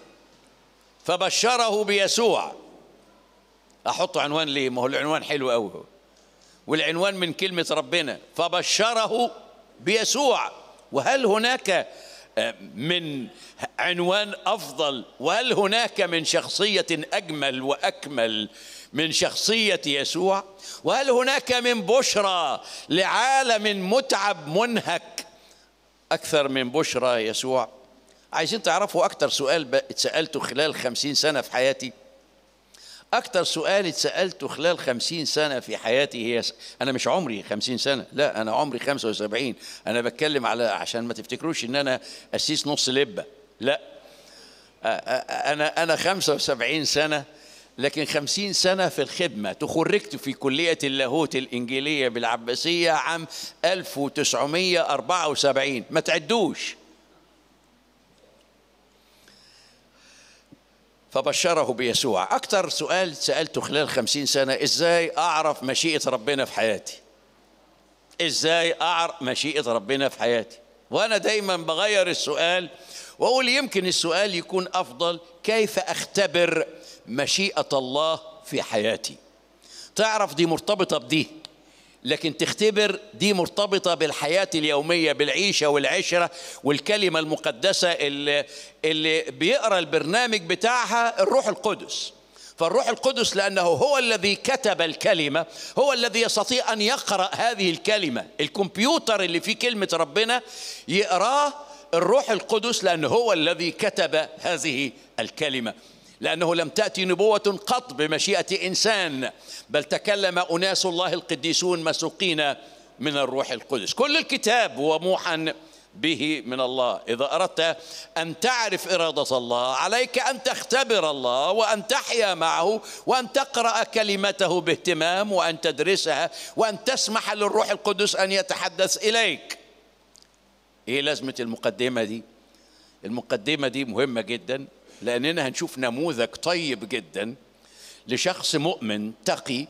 F: فبشره بيسوع احط عنوان ليه ما هو العنوان حلو قوي هو والعنوان من كلمه ربنا فبشره بيسوع وهل هناك آه، من عنوان افضل وهل هناك من شخصيه اجمل واكمل من شخصيه يسوع وهل هناك من بشرى لعالم متعب منهك اكثر من بشرى يسوع عايزين تعرفوا اكتر سؤال ب- اتسالته خلال خمسين سنه في حياتي أكتر سؤال اتسألته خلال خمسين سنة في حياتي هي س- أنا مش عمري خمسين سنة لا أنا عمري خمسة وسبعين أنا بتكلم على عشان ما تفتكروش إن أنا أسيس نص لبة لا أ- أ- أنا أنا خمسة وسبعين سنة لكن خمسين سنة في الخدمة تخرجت في كلية اللاهوت الإنجيلية بالعباسية عام 1974 ما تعدوش فبشره بيسوع أكتر سؤال سألته خلال خمسين سنة إزاي أعرف مشيئة ربنا في حياتي إزاي أعرف مشيئة ربنا في حياتي وأنا دايما بغير السؤال وأقول يمكن السؤال يكون أفضل كيف أختبر مشيئة الله في حياتي تعرف دي مرتبطة بدي لكن تختبر دي مرتبطة بالحياة اليومية بالعيشة والعشرة والكلمة المقدسة اللي, اللي بيقرأ البرنامج بتاعها الروح القدس فالروح القدس لأنه هو الذي كتب الكلمة هو الذي يستطيع أن يقرأ هذه الكلمة الكمبيوتر اللي فيه كلمة ربنا يقراه الروح القدس لأنه هو الذي كتب هذه الكلمة لأنه لم تأتي نبوة قط بمشيئة إنسان بل تكلم أناس الله القديسون مسوقين من الروح القدس كل الكتاب هو موحى به من الله إذا أردت أن تعرف إرادة الله عليك أن تختبر الله وأن تحيا معه وأن تقرأ كلمته باهتمام وأن تدرسها وأن تسمح للروح القدس أن يتحدث إليك إيه لازمة المقدمة دي؟ المقدمة دي مهمة جدا لأننا هنشوف نموذج طيب جدا لشخص مؤمن تقي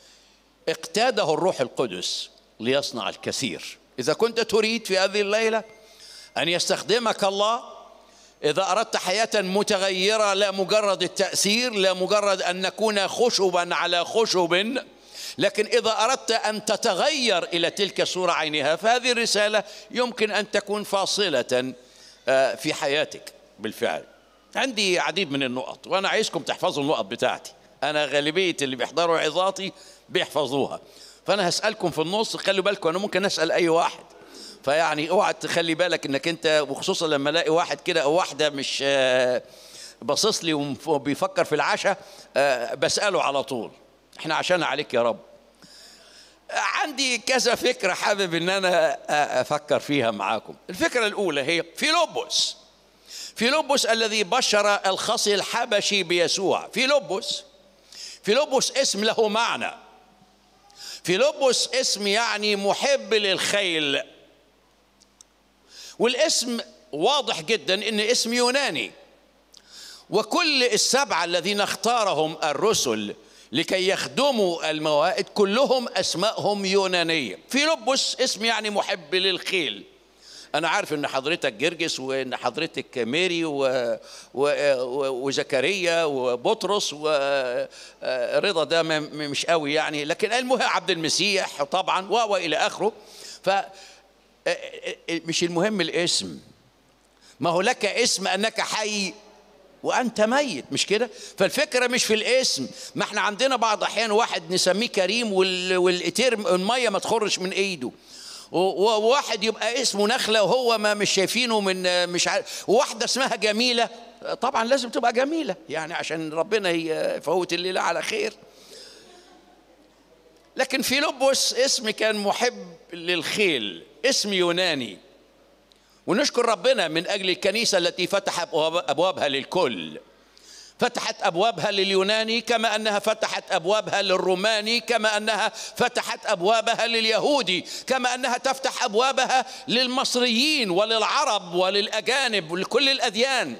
F: اقتاده الروح القدس ليصنع الكثير إذا كنت تريد في هذه الليلة أن يستخدمك الله إذا أردت حياة متغيرة لا مجرد التأثير لا مجرد أن نكون خشبا على خشب لكن إذا أردت أن تتغير إلى تلك الصورة عينها فهذه الرسالة يمكن أن تكون فاصلة آه، في حياتك بالفعل عندي عديد من النقط وأنا عايزكم تحفظوا النقط بتاعتي أنا غالبية اللي بيحضروا عظاتي بيحفظوها فأنا هسألكم في النص خلوا بالكم أنا ممكن أسأل أي واحد فيعني اوعى تخلي بالك انك انت وخصوصا لما الاقي واحد كده او واحده مش آه، باصص لي ومف- وبيفكر في العشاء آه، بساله على طول احنا عشان عليك يا رب عندي كذا فكرة حابب ان انا افكر فيها معاكم الفكرة الاولى هي فيلبس فيلبس الذي بشر الخصي الحبشي بيسوع فيلبس فيلبس اسم له معنى فيلبس اسم يعني محب للخيل والاسم واضح جدا ان اسم يوناني وكل السبعه الذين اختارهم الرسل لكي يخدموا الموائد كلهم اسمائهم يونانيه فيلبس اسم يعني محب للخيل انا عارف ان حضرتك جرجس وان حضرتك ميري و... و... و... وزكريا وبطرس ورضا ده م- م- مش قوي يعني لكن المهم عبد المسيح طبعا و الى اخره ف مش المهم الاسم ما هو لك اسم انك حي وانت ميت مش كده فالفكره مش في الاسم ما احنا عندنا بعض احيان واحد نسميه كريم وال... والاتير الميه ما تخرش من ايده و- و- وواحد يبقى اسمه نخلة وهو ما مش شايفينه من مش عارف وواحدة اسمها جميلة طبعا لازم تبقى جميلة يعني عشان ربنا يفوت الليلة على خير لكن فيلبس اسم كان محب للخيل اسم يوناني ونشكر ربنا من أجل الكنيسة التي فتح أبواب- أبوابها للكل فتحت ابوابها لليوناني كما انها فتحت ابوابها للروماني كما انها فتحت ابوابها لليهودي كما انها تفتح ابوابها للمصريين وللعرب وللاجانب ولكل الاديان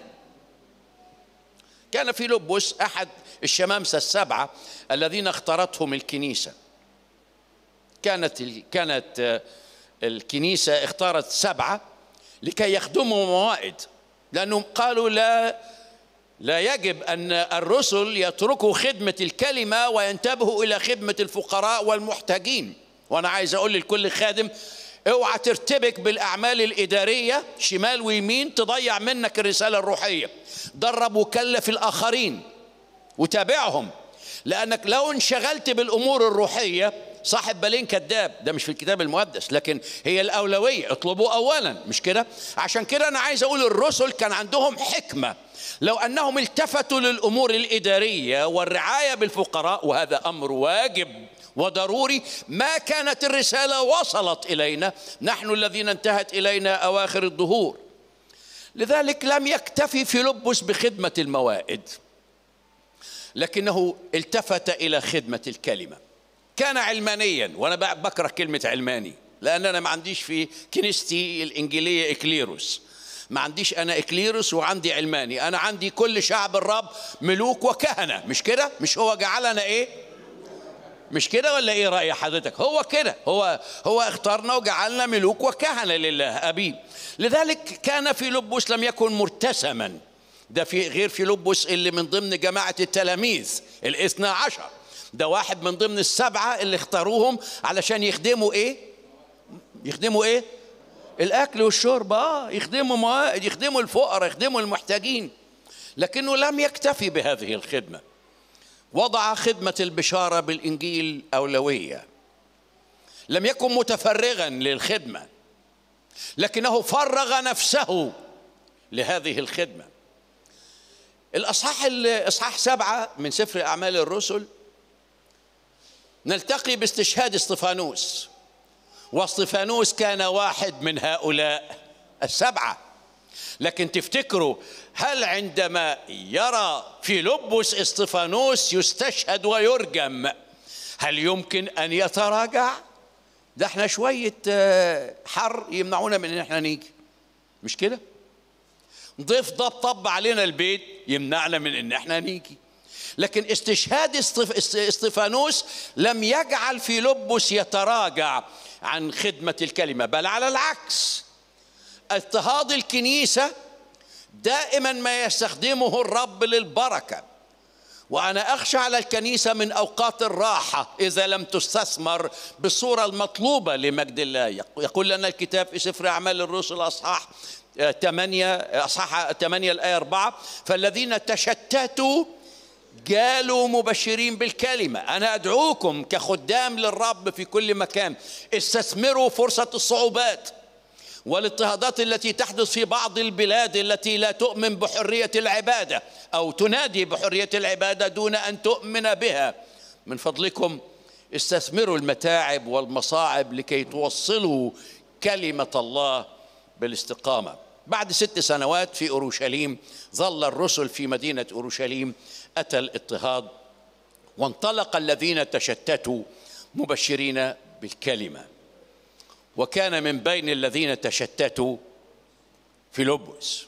F: كان في لبس احد الشمامسه السبعه الذين اختارتهم الكنيسه كانت كانت آه، الكنيسه اختارت سبعه لكي يخدموا موائد لانهم قالوا لا لا يجب ان الرسل يتركوا خدمه الكلمه وينتبهوا الى خدمه الفقراء والمحتاجين وانا عايز اقول لكل خادم اوعى ترتبك بالاعمال الاداريه شمال ويمين تضيع منك الرساله الروحيه درب وكلف الاخرين وتابعهم لانك لو انشغلت بالامور الروحيه صاحب بالين كذاب ده مش في الكتاب المقدس لكن هي الاولويه اطلبوا اولا مش كده عشان كده انا عايز اقول الرسل كان عندهم حكمه لو انهم التفتوا للامور الاداريه والرعايه بالفقراء وهذا امر واجب وضروري ما كانت الرساله وصلت الينا نحن الذين انتهت الينا اواخر الظهور لذلك لم يكتفي فيلبس بخدمه الموائد لكنه التفت الى خدمه الكلمه كان علمانيا وانا بقى بكره كلمه علماني لان انا ما عنديش في كنيستي الانجيليه اكليروس ما عنديش انا اكليروس وعندي علماني انا عندي كل شعب الرب ملوك وكهنه مش كده مش هو جعلنا ايه مش كده ولا ايه راي حضرتك هو كده هو هو اختارنا وجعلنا ملوك وكهنه لله ابيه لذلك كان في لبس لم يكن مرتسما ده في غير في لبس اللي من ضمن جماعه التلاميذ الاثنى عشر ده واحد من ضمن السبعه اللي اختاروهم علشان يخدموا ايه يخدموا ايه الاكل والشرب اه يخدموا موائد يخدموا الفقراء يخدموا المحتاجين لكنه لم يكتفي بهذه الخدمه وضع خدمه البشاره بالانجيل اولويه لم يكن متفرغا للخدمه لكنه فرغ نفسه لهذه الخدمه الاصحاح الاصحاح سبعه من سفر اعمال الرسل نلتقي باستشهاد اسطفانوس واصطفانوس كان واحد من هؤلاء السبعه لكن تفتكروا هل عندما يرى في لبس اسطفانوس يستشهد ويرجم هل يمكن ان يتراجع ده احنا شويه آه، حر يمنعونا من ان احنا نيجي مش كده ضيف طبطب علينا البيت يمنعنا من ان احنا نيجي لكن استشهاد اسطف- است- استفانوس لم يجعل في لبس يتراجع عن خدمة الكلمة بل على العكس اضطهاد الكنيسة دائما ما يستخدمه الرب للبركة وأنا أخشى على الكنيسة من أوقات الراحة إذا لم تستثمر بالصورة المطلوبة لمجد الله يقول لنا الكتاب في سفر أعمال الرسل أصحاح آه، ثمانية أصحاح ثمانية الآية أربعة فالذين تشتتوا قالوا مبشرين بالكلمة أنا أدعوكم كخدام للرب في كل مكان استثمروا فرصة الصعوبات والاضطهادات التي تحدث في بعض البلاد التي لا تؤمن بحرية العبادة أو تنادي بحرية العبادة دون أن تؤمن بها من فضلكم استثمروا المتاعب والمصاعب لكي توصلوا كلمة الله بالاستقامة بعد ست سنوات في أورشليم ظل الرسل في مدينة أورشليم أتى الاضطهاد وانطلق الذين تشتتوا مبشرين بالكلمه وكان من بين الذين تشتتوا في لبس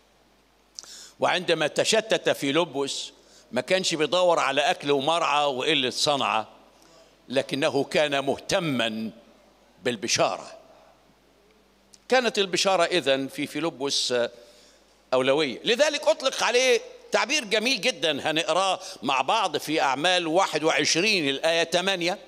F: وعندما تشتت في لبس ما كانش بيدور على اكل ومرعى وقله صنعه لكنه كان مهتما بالبشاره كانت البشاره اذا في فيلبس اولويه لذلك اطلق عليه تعبير جميل جدا هنقراه مع بعض في اعمال 21 الايه 8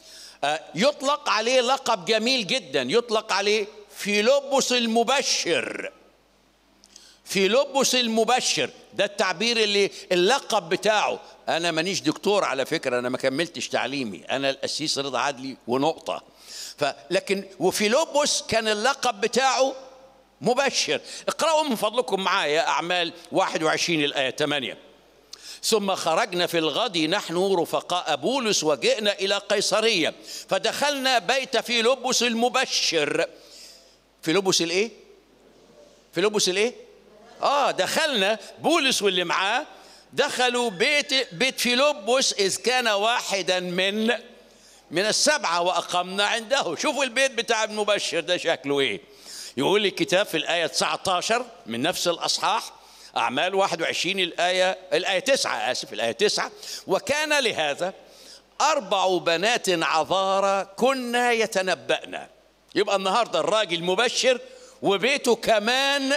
F: يطلق عليه لقب جميل جدا يطلق عليه فيلبس المبشر فيلبس المبشر ده التعبير اللي اللقب بتاعه انا مانيش دكتور على فكره انا ما كملتش تعليمي انا القسيس رضا عدلي ونقطه فلكن وفيلبس كان اللقب بتاعه مبشر اقرأوا من فضلكم معايا أعمال 21 الآية 8 ثم خرجنا في الغد نحن رفقاء بولس وجئنا إلى قيصرية فدخلنا بيت فيلبس المبشر فيلبس الإيه؟ فيلبس الإيه؟ آه دخلنا بولس واللي معاه دخلوا بيت بيت فيلبس إذ كان واحدا من من السبعة وأقمنا عنده شوفوا البيت بتاع المبشر ده شكله إيه يقول الكتاب في الآية 19 من نفس الأصحاح أعمال 21 الآية الآية 9 آسف الآية 9 وكان لهذا أربع بنات عذارى كنا يتنبأن يبقى النهاردة الراجل مبشر وبيته كمان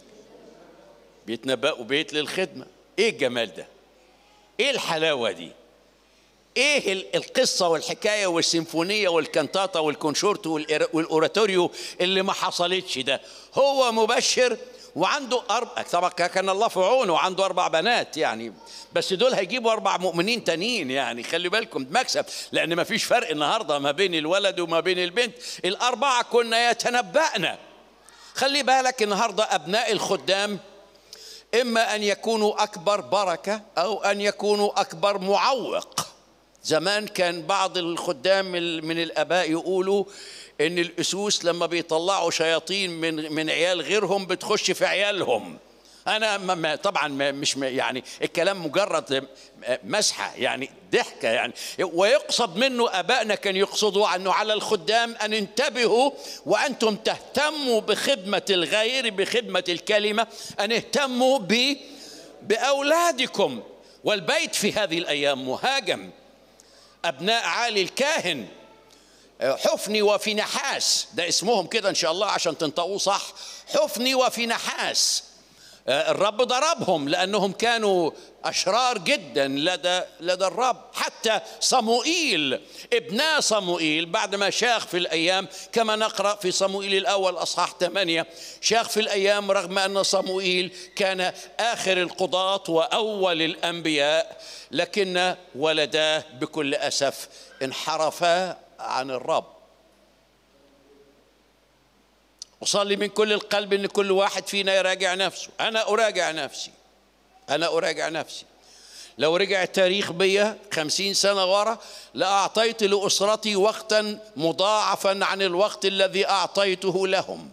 F: بيتنبأوا بيت للخدمة إيه الجمال ده إيه الحلاوة دي ايه ال- القصه والحكايه والسيمفونيه والكانتاتا والكونشورتو والإر- والاوراتوريو اللي ما حصلتش ده هو مبشر وعنده اربع طبعا كان الله في عونه وعنده اربع بنات يعني بس دول هيجيبوا اربع مؤمنين تانيين يعني خلي بالكم مكسب لان ما فيش فرق النهارده ما بين الولد وما بين البنت الاربعه كنا يتنبأنا خلي بالك النهارده ابناء الخدام اما ان يكونوا اكبر بركه او ان يكونوا اكبر معوق زمان كان بعض الخدام ال- من الاباء يقولوا ان الاسوس لما بيطلعوا شياطين من من عيال غيرهم بتخش في عيالهم انا ما ما طبعا ما مش ما يعني الكلام مجرد مسحه يعني ضحكه يعني ويقصد منه ابائنا كان يقصدوا انه على الخدام ان انتبهوا وانتم تهتموا بخدمه الغير بخدمه الكلمه ان اهتموا ب باولادكم والبيت في هذه الايام مهاجم ابناء عالي الكاهن حفني وفي نحاس ده اسمهم كده ان شاء الله عشان تنطقوه صح حفني وفي نحاس الرب ضربهم لانهم كانوا اشرار جدا لدى لدى الرب حتى صموئيل ابناء صموئيل بعد ما شاخ في الايام كما نقرا في صموئيل الاول اصحاح 8 شاخ في الايام رغم ان صموئيل كان اخر القضاه واول الانبياء لكن ولداه بكل اسف انحرفا عن الرب أصلي من كل القلب أن كل واحد فينا يراجع نفسه أنا أراجع نفسي أنا أراجع نفسي لو رجع التاريخ بيا خمسين سنة ورا لأعطيت لأسرتي وقتا مضاعفا عن الوقت الذي أعطيته لهم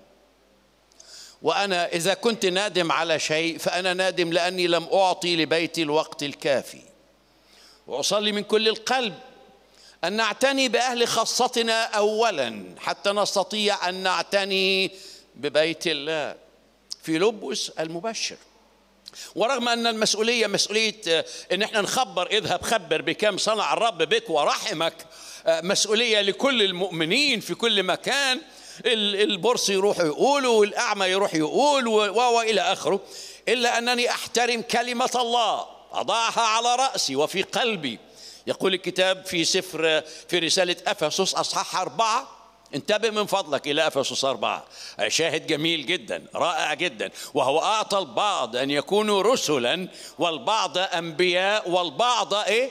F: وأنا إذا كنت نادم على شيء فأنا نادم لأني لم أعطي لبيتي الوقت الكافي وأصلي من كل القلب أن نعتني بأهل خاصتنا أولا حتى نستطيع أن نعتني ببيت الله في لبس المبشر ورغم أن المسؤولية مسؤولية أن احنا نخبر اذهب خبر بكم صنع الرب بك ورحمك مسؤولية لكل المؤمنين في كل مكان البرص يروح يقول والأعمى يروح يقول وإلى آخره إلا أنني أحترم كلمة الله أضعها على رأسي وفي قلبي يقول الكتاب في سفر في رسالة أفسس أصحاح أربعة انتبه من فضلك إلى أفسس أربعة شاهد جميل جدا رائع جدا وهو أعطى البعض أن يكونوا رسلا والبعض أنبياء والبعض إيه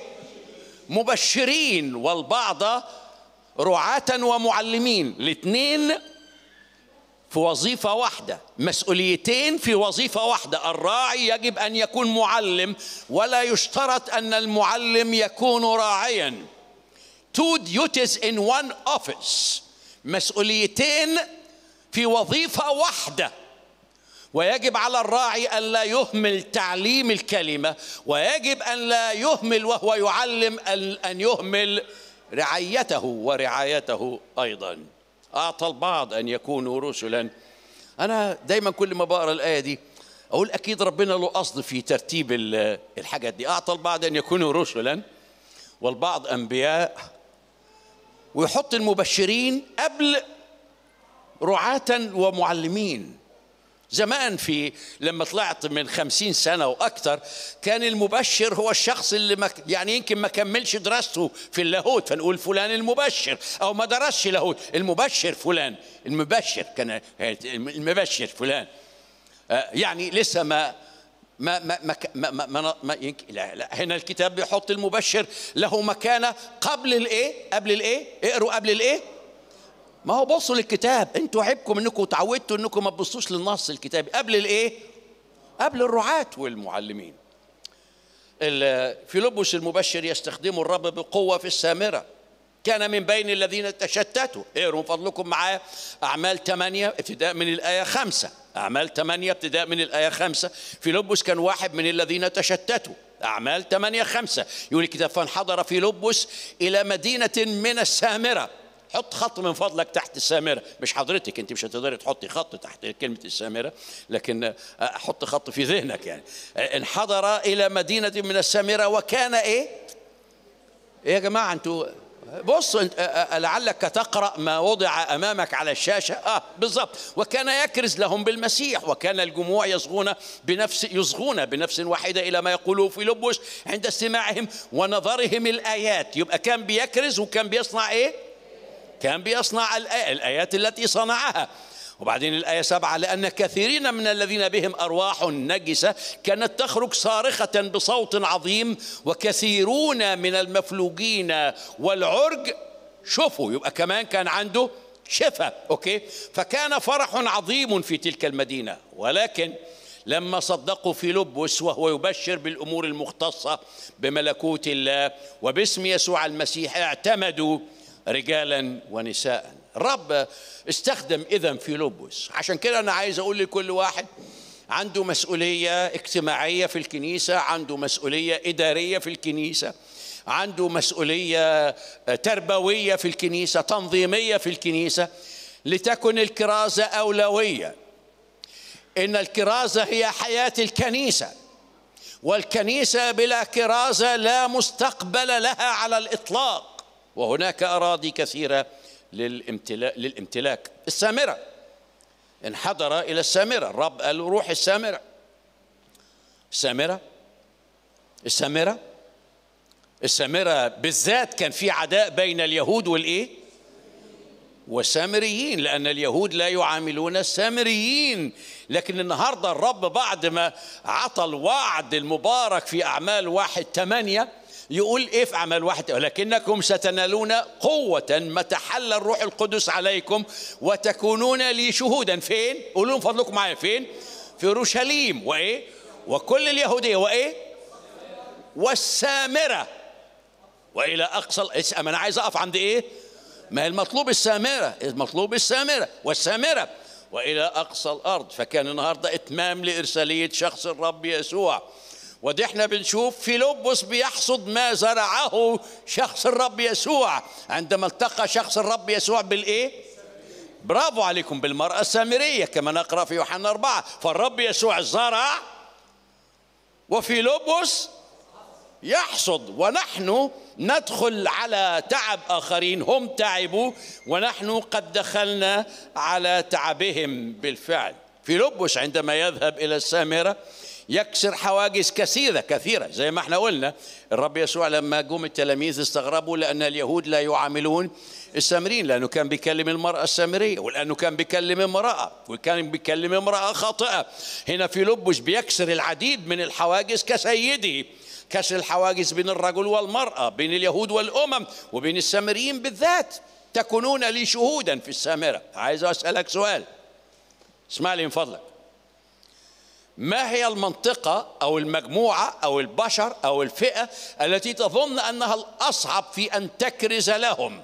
F: مبشرين والبعض رعاة ومعلمين الاثنين في وظيفة واحدة مسؤوليتين في وظيفة واحدة الراعي يجب أن يكون معلم ولا يشترط أن المعلم يكون راعيا two duties in one office مسؤوليتين في وظيفة واحدة ويجب على الراعي أن لا يهمل تعليم الكلمة ويجب أن لا يهمل وهو يعلم أن يهمل رعيته ورعايته أيضاً أعطى البعض أن يكونوا رسلا أنا دايما كل ما بقرأ الآية دي أقول أكيد ربنا له قصد في ترتيب الحاجات دي أعطى البعض أن يكونوا رسلا والبعض أنبياء ويحط المبشرين قبل رعاة ومعلمين زمان في لما طلعت من خمسين سنة وأكثر كان المبشر هو الشخص اللي ما يعني يمكن ما كملش دراسته في اللاهوت فنقول فلان المبشر أو ما درسش لاهوت المبشر فلان المبشر كان المبشر فلان آه، يعني لسه ما ما ما ما ما, ما, ما, ما يمكن لا, لا هنا الكتاب بيحط المبشر له مكانه قبل الايه؟ قبل الايه؟ اقروا قبل الايه؟ ما هو بصوا للكتاب انتوا عيبكم انكم اتعودتوا انكم ما تبصوش للنص الكتابي قبل الايه؟ قبل الرعاة والمعلمين. ال- فيلبس المبشر يستخدم الرب بقوه في السامره كان من بين الذين تشتتوا اقروا من فضلكم معايا أعمال 8 ابتداء من الآية 5 أعمال 8 ابتداء من الآية 5 فيلبس كان واحد من الذين تشتتوا أعمال 8 5 يقول الكتاب فانحدر فيلبس إلى مدينة من السامرة حط خط من فضلك تحت السامرة مش حضرتك انت مش هتقدري تحطي خط تحت كلمة السامرة لكن حط خط في ذهنك يعني انحدر إلى مدينة من السامرة وكان إيه ايه يا جماعه انتوا بص انت- آه، آه، لعلك تقرا ما وضع امامك على الشاشه اه بالضبط وكان يكرز لهم بالمسيح وكان الجموع يصغون بنفس يصغون بنفس واحده الى ما يقوله في لبس عند استماعهم ونظرهم الايات يبقى كان بيكرز وكان بيصنع ايه كان بيصنع الآية الآيات التي صنعها وبعدين الآية سبعة لأن كثيرين من الذين بهم أرواح نجسة كانت تخرج صارخة بصوت عظيم وكثيرون من المفلوجين والعرج شوفوا يبقى كمان كان عنده شفاء أوكي فكان فرح عظيم في تلك المدينة ولكن لما صدقوا في لبس وهو يبشر بالامور المختصه بملكوت الله وباسم يسوع المسيح اعتمدوا رجالا ونساء الرب استخدم اذا في لبس عشان كده انا عايز اقول لكل واحد عنده مسؤوليه اجتماعيه في الكنيسه عنده مسؤوليه اداريه في الكنيسه عنده مسؤوليه تربويه في الكنيسه تنظيميه في الكنيسه لتكن الكرازه اولويه ان الكرازه هي حياه الكنيسه والكنيسه بلا كرازه لا مستقبل لها على الاطلاق وهناك اراضي كثيره للامتلاك, للامتلاك. السامره انحدر الى السامره الرب قال له روح السامره السامره السامره السامره بالذات كان في عداء بين اليهود والايه والسامريين لأن اليهود لا يعاملون السامريين لكن النهاردة الرب بعد ما عطى الوعد المبارك في أعمال واحد ثمانية يقول إيه في أعمال واحد ولكنكم ستنالون قوة متى حل الروح القدس عليكم وتكونون لي شهودا فين؟ قولوا من فضلكم معايا فين؟ في أورشليم وإيه؟ وكل اليهودية وإيه؟ والسامرة والى اقصى اسم انا عايز اقف عند ايه ما المطلوب السامره المطلوب السامره والسامره والى اقصى الارض فكان النهارده اتمام لارساليه شخص الرب يسوع ودي احنا بنشوف في لبس بيحصد ما زرعه شخص الرب يسوع عندما التقى شخص الرب يسوع بالايه برافو عليكم بالمرأة السامرية كما نقرأ في يوحنا أربعة فالرب يسوع زرع وفي لبس يحصد ونحن ندخل على تعب اخرين هم تعبوا ونحن قد دخلنا على تعبهم بالفعل في لبس عندما يذهب الى السامره يكسر حواجز كثيره كثيره زي ما احنا قلنا الرب يسوع لما جم التلاميذ استغربوا لان اليهود لا يعاملون السامريين لانه كان بيكلم المراه السامريه ولانه كان بيكلم امراه وكان بيكلم امراه خاطئه هنا في لبس بيكسر العديد من الحواجز كسيده كسر الحواجز بين الرجل والمرأة بين اليهود والأمم وبين السامريين بالذات تكونون لي شهودا في السامرة عايز أسألك سؤال اسمع لي من فضلك ما هي المنطقة أو المجموعة أو البشر أو الفئة التي تظن أنها الأصعب في أن تكرز لهم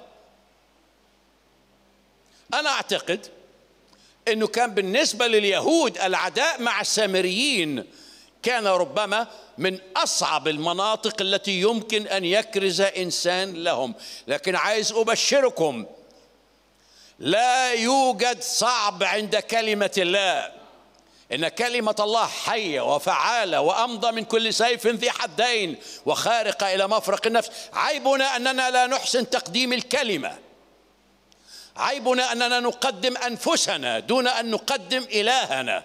F: أنا أعتقد أنه كان بالنسبة لليهود العداء مع السامريين كان ربما من اصعب المناطق التي يمكن ان يكرز انسان لهم لكن عايز ابشركم لا يوجد صعب عند كلمه الله ان كلمه الله حيه وفعاله وامضى من كل سيف ذي حدين وخارقه الى مفرق النفس عيبنا اننا لا نحسن تقديم الكلمه عيبنا اننا نقدم انفسنا دون ان نقدم الهنا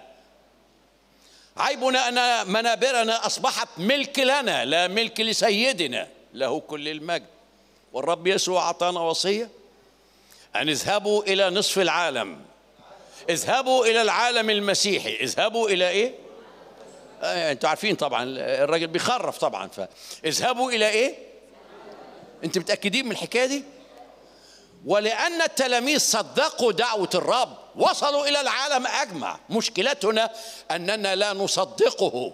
F: عيبنا ان منابرنا اصبحت ملك لنا لا ملك لسيدنا له كل المجد والرب يسوع اعطانا وصيه ان اذهبوا الى نصف العالم اذهبوا الى العالم المسيحي اذهبوا الى ايه آه انتوا عارفين طبعا الراجل بيخرف طبعا فاذهبوا الى ايه انت متاكدين من الحكايه دي ولان التلاميذ صدقوا دعوه الرب وصلوا الى العالم اجمع مشكلتنا اننا لا نصدقه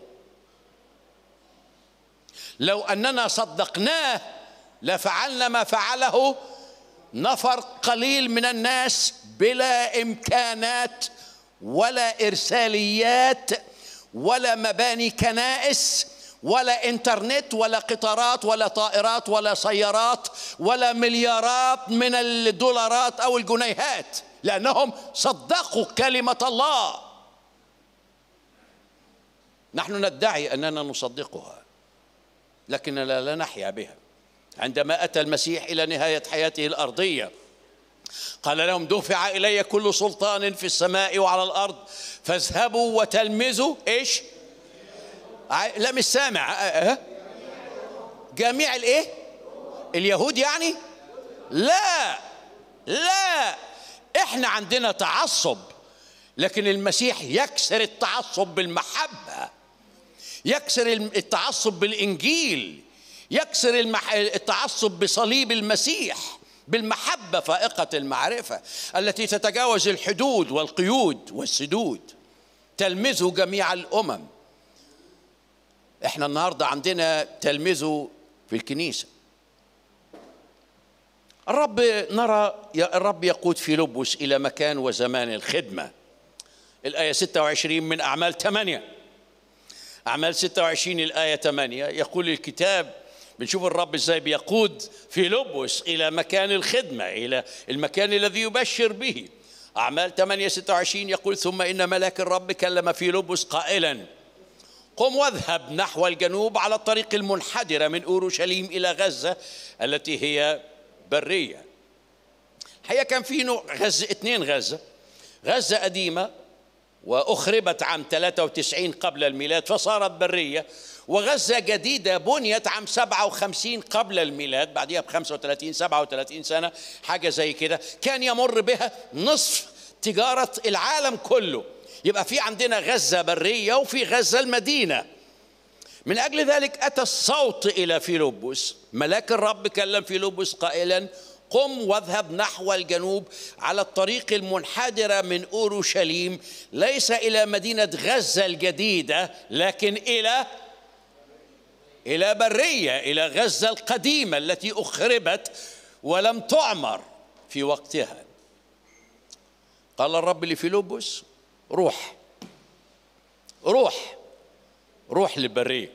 F: لو اننا صدقناه لفعلنا ما فعله نفر قليل من الناس بلا امكانات ولا ارساليات ولا مباني كنائس ولا انترنت ولا قطارات ولا طائرات ولا سيارات ولا مليارات من الدولارات او الجنيهات لانهم صدقوا كلمه الله نحن ندعي اننا نصدقها لكننا لا نحيا بها عندما اتى المسيح الى نهايه حياته الارضيه قال لهم دفع الي كل سلطان في السماء وعلى الارض فاذهبوا وتلمذوا ايش لا مش سامع أه؟ جميع الايه اليهود يعني لا لا احنا عندنا تعصب لكن المسيح يكسر التعصب بالمحبه يكسر التعصب بالانجيل يكسر المح... التعصب بصليب المسيح بالمحبه فائقه المعرفه التي تتجاوز الحدود والقيود والسدود تلمذوا جميع الامم احنا النهارده عندنا تلمذوا في الكنيسه الرب نرى الرب يقود فيلبس الى مكان وزمان الخدمه الايه 26 من اعمال 8 اعمال 26 الايه 8 يقول الكتاب بنشوف الرب ازاي بيقود فيلبس الى مكان الخدمه الى المكان الذي يبشر به اعمال 8 26 يقول ثم ان ملاك الرب كلم فيلبس قائلا قم واذهب نحو الجنوب على الطريق المنحدرة من أورشليم إلى غزة التي هي برية الحقيقة كان في نوع غزة اثنين غزة غزة قديمة وأخربت عام 93 قبل الميلاد فصارت برية وغزة جديدة بنيت عام 57 قبل الميلاد بعدها ب 35 37 سنة حاجة زي كده كان يمر بها نصف تجارة العالم كله يبقى في عندنا غزة برية وفي غزة المدينة من أجل ذلك أتى الصوت إلى فيلبس ملاك الرب كلم فيلبس قائلا قم واذهب نحو الجنوب على الطريق المنحدرة من أورشليم ليس إلى مدينة غزة الجديدة لكن إلى إلى برية إلى غزة القديمة التي أخربت ولم تعمر في وقتها قال الرب لفيلبس روح روح روح للبرية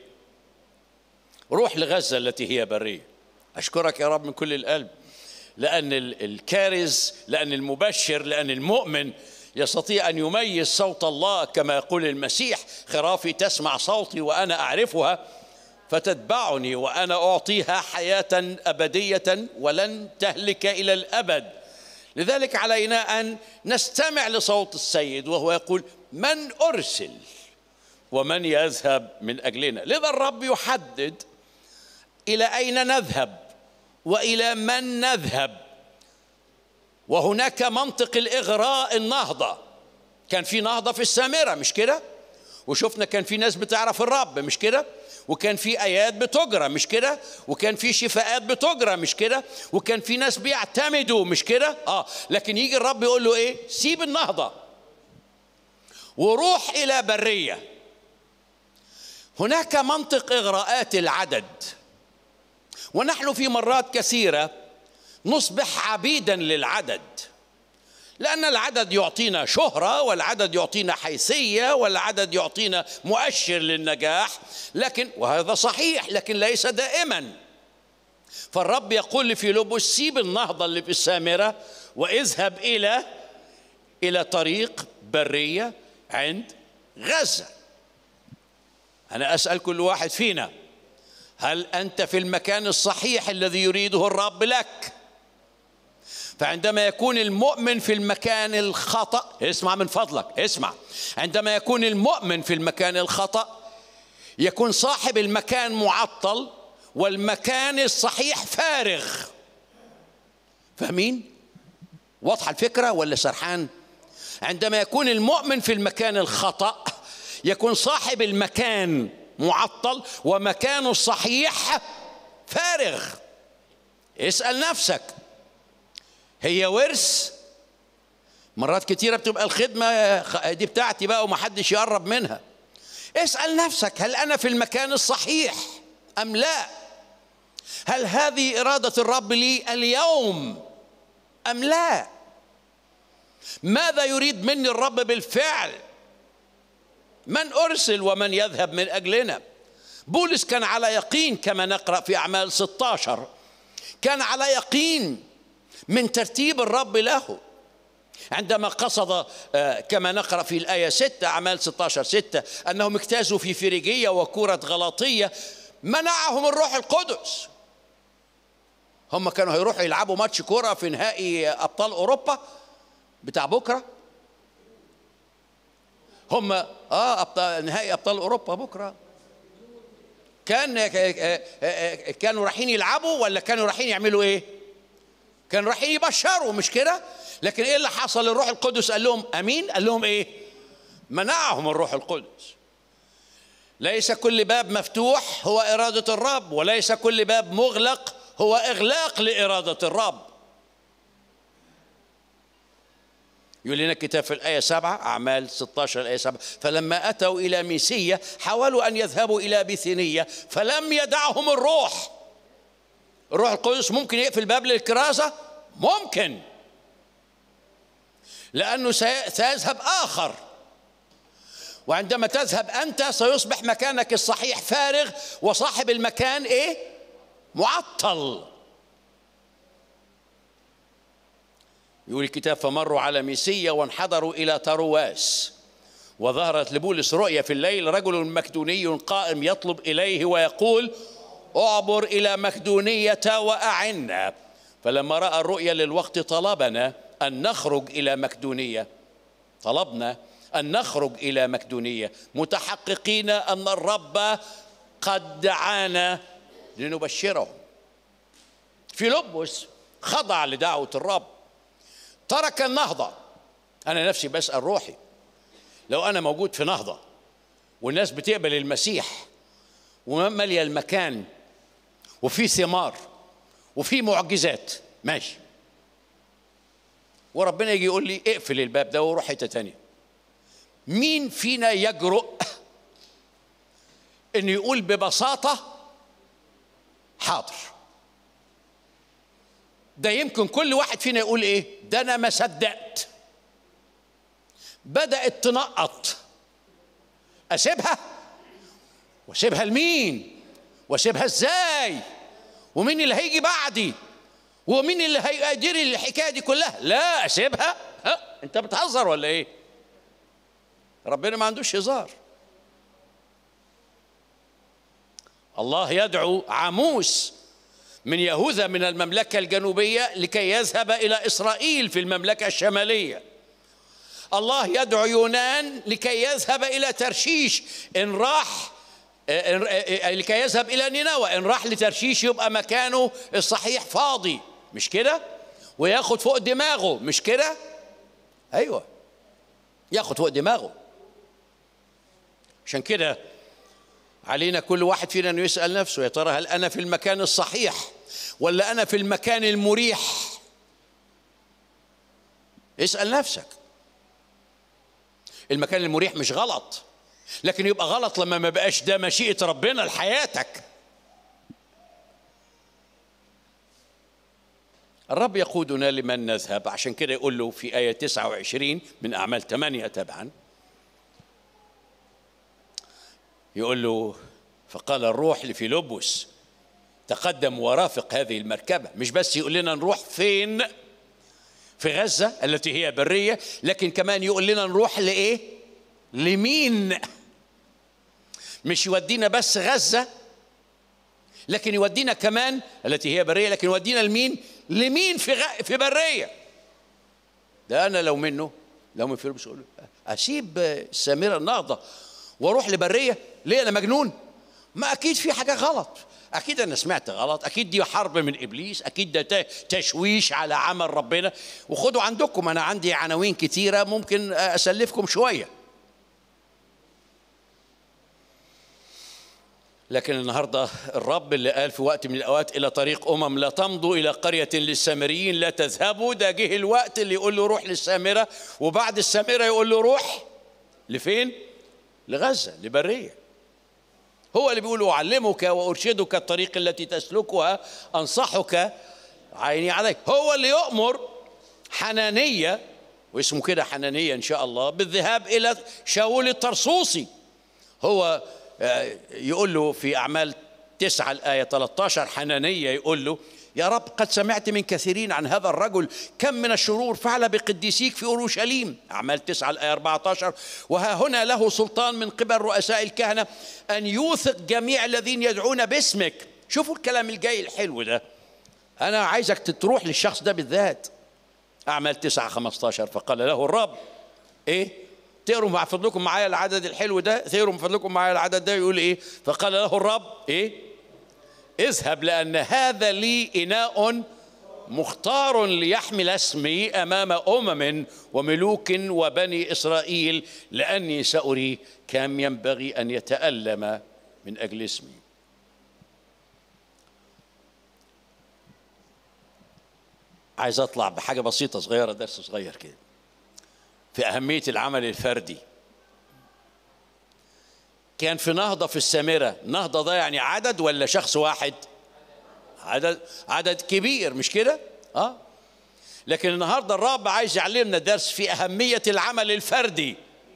F: روح لغزة التي هي برية أشكرك يا رب من كل القلب لأن الكارز لأن المبشر لأن المؤمن يستطيع أن يميز صوت الله كما يقول المسيح خرافي تسمع صوتي وأنا أعرفها فتتبعني وأنا أعطيها حياة أبدية ولن تهلك إلى الأبد لذلك علينا ان نستمع لصوت السيد وهو يقول من ارسل ومن يذهب من اجلنا لذا الرب يحدد الى اين نذهب والى من نذهب وهناك منطق الاغراء النهضه كان في نهضه في السامره مش كده وشفنا كان في ناس بتعرف الرب مش كده وكان في ايات بتجرى مش كده وكان في شفاءات بتجرى مش كده وكان في ناس بيعتمدوا مش كده اه لكن يجي الرب يقول له ايه سيب النهضه وروح الى بريه هناك منطق اغراءات العدد ونحن في مرات كثيره نصبح عبيدا للعدد لأن العدد يعطينا شهرة والعدد يعطينا حيثية والعدد يعطينا مؤشر للنجاح لكن وهذا صحيح لكن ليس دائما فالرب يقول لفيلبس سيب النهضة اللي في السامرة واذهب إلى إلى طريق برية عند غزة أنا أسأل كل واحد فينا هل أنت في المكان الصحيح الذي يريده الرب لك؟ فعندما يكون المؤمن في المكان الخطأ اسمع من فضلك اسمع عندما يكون المؤمن في المكان الخطأ يكون صاحب المكان معطل والمكان الصحيح فارغ فاهمين؟ واضحة الفكرة ولا سرحان؟ عندما يكون المؤمن في المكان الخطأ يكون صاحب المكان معطل ومكانه الصحيح فارغ اسأل نفسك هي ورث مرات كتيرة بتبقى الخدمة دي بتاعتي بقى ومحدش يقرب منها اسأل نفسك هل أنا في المكان الصحيح أم لا هل هذه إرادة الرب لي اليوم أم لا ماذا يريد مني الرب بالفعل من أرسل ومن يذهب من أجلنا بولس كان على يقين كما نقرأ في أعمال 16 كان على يقين من ترتيب الرب له عندما قصد آه، كما نقرأ في الآية 6 أعمال 16 6 أنهم اجتازوا في فريجية وكورة غلاطية منعهم الروح القدس هم كانوا هيروحوا يلعبوا ماتش كورة في نهائي أبطال أوروبا بتاع بكرة هم اه أبطال نهائي أبطال أوروبا بكرة كان آه، آه، آه، كانوا رايحين يلعبوا ولا كانوا رايحين يعملوا ايه؟ كانوا رايحين يبشروا مش كده؟ لكن ايه اللي حصل؟ الروح القدس قال لهم امين؟ قال لهم ايه؟ منعهم الروح القدس. ليس كل باب مفتوح هو إرادة الرب وليس كل باب مغلق هو إغلاق لإرادة الرب. يقول لنا الكتاب في الآية 7 أعمال 16 الآية 7 فلما أتوا إلى ميسية حاولوا أن يذهبوا إلى بيثينية فلم يدعهم الروح الروح القدس ممكن يقفل باب للكرازة ممكن لأنه سي- سيذهب آخر وعندما تذهب أنت سيصبح مكانك الصحيح فارغ وصاحب المكان إيه معطل يقول الكتاب فمروا على ميسية وانحدروا إلى ترواس وظهرت لبولس رؤيا في الليل رجل مكدوني قائم يطلب إليه ويقول اعبر إلى مكدونية وأعنا فلما رأى الرؤيا للوقت طلبنا أن نخرج إلى مكدونية طلبنا أن نخرج إلى مكدونية متحققين أن الرب قد دعانا لنبشرهم فيلبس خضع لدعوة الرب ترك النهضة أنا نفسي بسأل روحي لو أنا موجود في نهضة والناس بتقبل المسيح ومالية المكان وفي ثمار وفي معجزات ماشي وربنا يجي يقول لي اقفل الباب ده وروح حته تانية مين فينا يجرؤ انه يقول ببساطه حاضر ده يمكن كل واحد فينا يقول ايه ده انا ما صدقت بدات تنقط اسيبها واسيبها لمين واسيبها ازاي ومين اللي هيجي بعدي ومين اللي هيدير الحكايه دي كلها لا اسيبها ها انت بتهزر ولا ايه ربنا ما عندوش هزار الله يدعو عاموس من يهوذا من المملكه الجنوبيه لكي يذهب الى اسرائيل في المملكه الشماليه الله يدعو يونان لكي يذهب الى ترشيش ان راح إن- لكي يذهب الى نينوى ان راح لترشيش يبقى مكانه الصحيح فاضي مش كده وياخد فوق دماغه مش كده ايوه ياخد فوق دماغه عشان كده علينا كل واحد فينا انه يسال نفسه يا ترى هل انا في المكان الصحيح ولا انا في المكان المريح اسال نفسك المكان المريح مش غلط لكن يبقى غلط لما ما بقاش ده مشيئة ربنا لحياتك الرب يقودنا لمن نذهب عشان كده يقول له في آية 29 من أعمال 8 تبعا يقول له فقال الروح لفيلبس تقدم ورافق هذه المركبة مش بس يقول لنا نروح فين في غزة التي هي برية لكن كمان يقول لنا نروح لإيه لمين مش يودينا بس غزة لكن يودينا كمان التي هي برية لكن يودينا لمين لمين في غ... في برية ده أنا لو منه لو من فيلبس أقول له أسيب السامرة النهضة وأروح لبرية ليه أنا مجنون ما اكيد في حاجه غلط اكيد انا سمعت غلط اكيد دي حرب من ابليس اكيد ده ت- تشويش على عمل ربنا وخدوا عندكم انا عندي عناوين كتيره ممكن اسلفكم شويه لكن النهارده الرب اللي قال في وقت من الاوقات الى طريق امم لا تمضوا الى قريه للسامريين لا تذهبوا ده جه الوقت اللي يقول له روح للسامره وبعد السامره يقول له روح لفين؟ لغزه لبريه هو اللي بيقول أعلمك وأرشدك الطريق التي تسلكها أنصحك عيني عليك هو اللي يؤمر حنانية واسمه كده حنانية إن شاء الله بالذهاب إلى شاول الطرسوسي هو آه، يقول له في أعمال تسعة الآية 13 حنانية يقول له يا رب قد سمعت من كثيرين عن هذا الرجل كم من الشرور فعل بقديسيك في أورشليم أعمال تسعة الآية 14 وها هنا له سلطان من قبل رؤساء الكهنة أن يوثق جميع الذين يدعون باسمك شوفوا الكلام الجاي الحلو ده أنا عايزك تروح للشخص ده بالذات أعمال تسعة 15 فقال له الرب إيه تقروا مع فضلكم معايا العدد الحلو ده تقروا من فضلكم معايا العدد ده يقول إيه فقال له الرب إيه اذهب لأن هذا لي إناء مختار ليحمل اسمي أمام أمم وملوك وبني إسرائيل لأني سأري كم ينبغي أن يتألم من أجل اسمي عايز أطلع بحاجة بسيطة صغيرة درس صغير كده في أهمية العمل الفردي كان في نهضة في السامرة نهضة ده يعني عدد ولا شخص واحد عدد عدد كبير مش كده اه لكن النهارده الرب عايز يعلمنا درس في أهمية العمل الفردي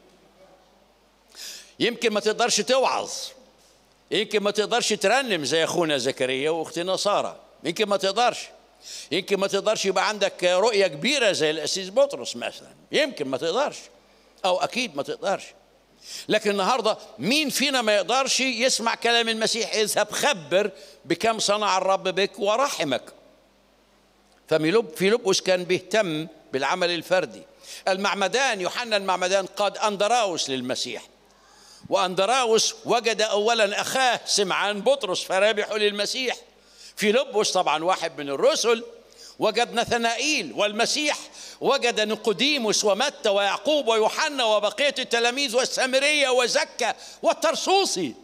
F: يمكن ما تقدرش توعظ يمكن ما تقدرش ترنم زي اخونا زكريا واختنا ساره يمكن ما تقدرش يمكن ما تقدرش يبقى عندك رؤيه كبيره زي الاسيس بطرس مثلا يمكن ما تقدرش او اكيد ما تقدرش لكن النهارده مين فينا ما يقدرش يسمع كلام المسيح اذهب خبر بكم صنع الرب بك ورحمك فميلوب فيلبس كان بيهتم بالعمل الفردي المعمدان يوحنا المعمدان قاد اندراوس للمسيح واندراوس وجد اولا اخاه سمعان بطرس فرابحه للمسيح فيلبس طبعا واحد من الرسل وجد نثنائيل والمسيح وجد نقوديموس ومتى ويعقوب ويوحنا وبقيه التلاميذ والسامريه وزكا والترسوسي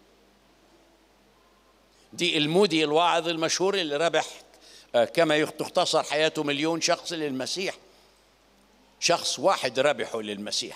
F: دي المودي الواعظ المشهور اللي ربح آه، كما تختصر حياته مليون شخص للمسيح شخص واحد ربحه للمسيح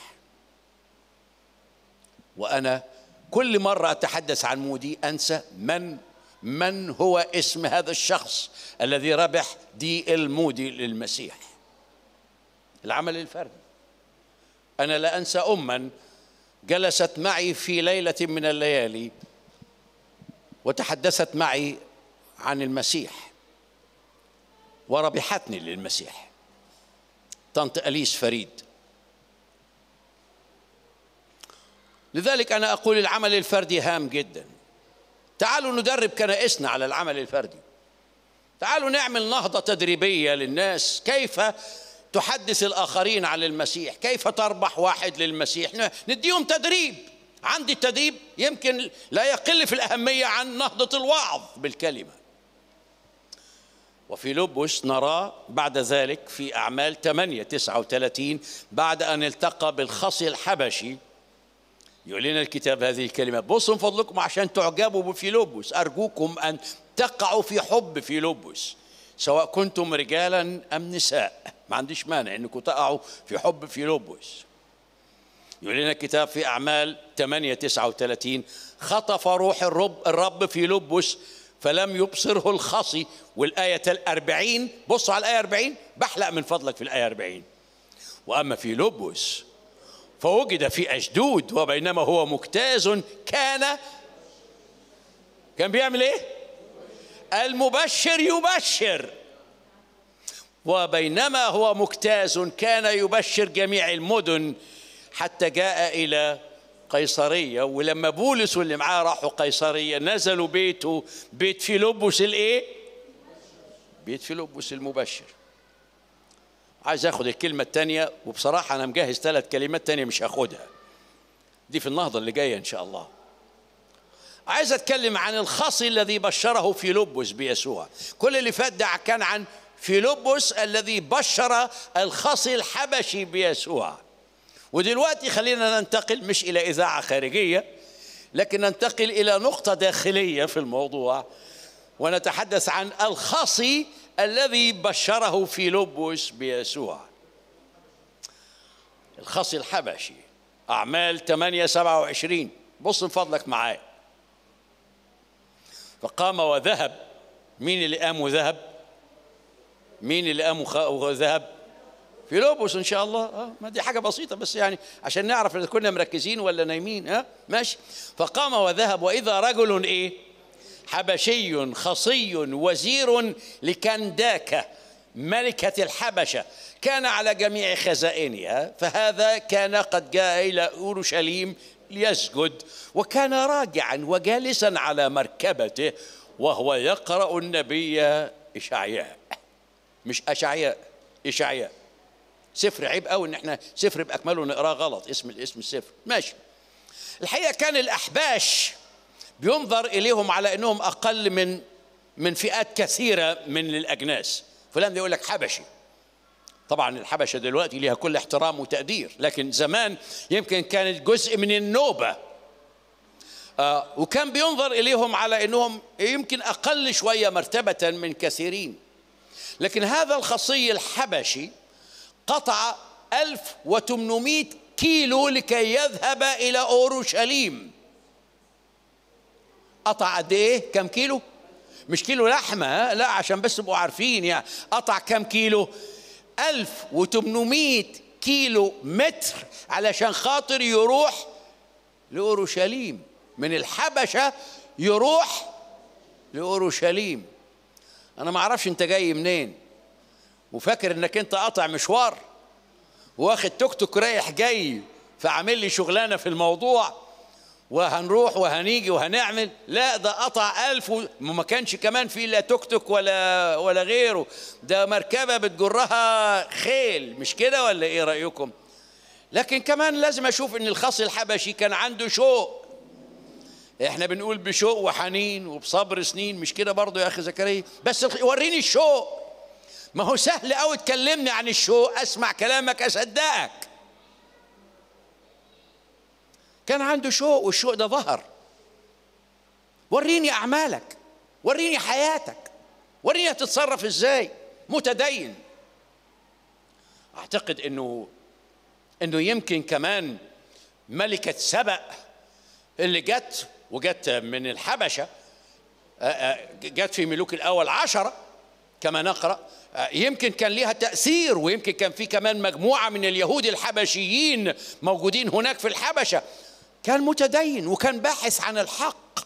F: وانا كل مره اتحدث عن مودي انسى من من هو اسم هذا الشخص الذي ربح دي المودي للمسيح العمل الفردي انا لا انسى اما جلست معي في ليله من الليالي وتحدثت معي عن المسيح وربحتني للمسيح طنط اليس فريد لذلك انا اقول العمل الفردي هام جدا تعالوا ندرب كنائسنا على العمل الفردي تعالوا نعمل نهضه تدريبيه للناس كيف تحدث الاخرين عن المسيح كيف تربح واحد للمسيح ن- نديهم تدريب عندي التدريب يمكن لا يقل في الاهميه عن نهضه الوعظ بالكلمه وفي لبس نراه بعد ذلك في أعمال 8 39 بعد أن التقى بالخصي الحبشي يقول لنا الكتاب هذه الكلمة بصوا من فضلكم عشان تعجبوا بفيلبس أرجوكم أن تقعوا في حب فيلبس سواء كنتم رجالا أم نساء ما عنديش مانع أنكم تقعوا في حب فيلبس يقول لنا الكتاب في أعمال 8 39 خطف روح الرب الرب في لبس فلم يبصره الخصي والآية الأربعين بصوا على الآية أربعين بحلق من فضلك في الآية أربعين وأما في لبس فوجد في أشدود وبينما هو مجتاز كان كان بيعمل إيه؟ المبشر يبشر وبينما هو مجتاز كان يبشر جميع المدن حتى جاء إلى قيصرية ولما بولس واللي معاه راحوا قيصرية نزلوا بيته بيت فيلبس الإيه؟ بيت فيلبس المبشر عايز اخد الكلمة التانية وبصراحة أنا مجهز ثلاث كلمات تانية مش هاخدها دي في النهضة اللي جاية إن شاء الله عايز اتكلم عن الخصي الذي بشره فيلبس بيسوع كل اللي فات ده كان عن فيلبس الذي بشر الخصي الحبشي بيسوع ودلوقتي خلينا ننتقل مش الى اذاعه خارجيه لكن ننتقل الى نقطه داخليه في الموضوع ونتحدث عن الخصي الذي بشره فيلبس بيسوع الخصي الحبشي أعمال 8 27 بص من فضلك معايا فقام وذهب مين اللي قام وذهب مين اللي قام وخ- وذهب فيلبس ان شاء الله اه ما دي حاجه بسيطه بس يعني عشان نعرف اذا كنا مركزين ولا نايمين ها ماشي فقام وذهب واذا رجل ايه حبشي خصي وزير لكنداكه ملكه الحبشه كان على جميع خزائنها فهذا كان قد جاء الى اورشليم ليسجد وكان راجعا وجالسا على مركبته وهو يقرا النبي اشعياء مش اشعياء اشعياء سفر عيب قوي ان احنا سفر باكمله نقراه غلط اسم اسم السفر ماشي الحقيقه كان الاحباش بينظر اليهم على انهم اقل من من فئات كثيره من الاجناس فلان ده يقول لك حبشي طبعا الحبشه دلوقتي ليها كل احترام وتقدير لكن زمان يمكن كانت جزء من النوبه آه وكان بينظر اليهم على انهم يمكن اقل شويه مرتبه من كثيرين لكن هذا الخصي الحبشي قطع 1800 كيلو لكي يذهب إلى أورشليم قطع قد إيه؟ كم كيلو؟ مش كيلو لحمة ها؟ لا عشان بس تبقوا عارفين يعني قطع كم كيلو؟ 1800 كيلو متر علشان خاطر يروح لأورشليم من الحبشة يروح لأورشليم أنا ما أعرفش أنت جاي منين وفاكر انك انت قاطع مشوار واخد توك توك رايح جاي فعامل لي شغلانه في الموضوع وهنروح وهنيجي وهنعمل لا ده قطع ألف و... ما كانش كمان في لا توك توك ولا ولا غيره ده مركبة بتجرها خيل مش كده ولا ايه رأيكم لكن كمان لازم اشوف ان الخصي الحبشي كان عنده شوق احنا بنقول بشوق وحنين وبصبر سنين مش كده برضه يا اخي زكريا بس وريني الشوق ما هو سهل قوي تكلمني عن الشوق اسمع كلامك اصدقك كان عنده شوق والشوق ده ظهر وريني اعمالك وريني حياتك وريني هتتصرف ازاي متدين اعتقد انه انه يمكن كمان ملكة سبأ اللي جت وجت من الحبشة جت في ملوك الأول عشرة كما نقرأ يمكن كان ليها تأثير ويمكن كان في كمان مجموعة من اليهود الحبشيين موجودين هناك في الحبشة كان متدين وكان باحث عن الحق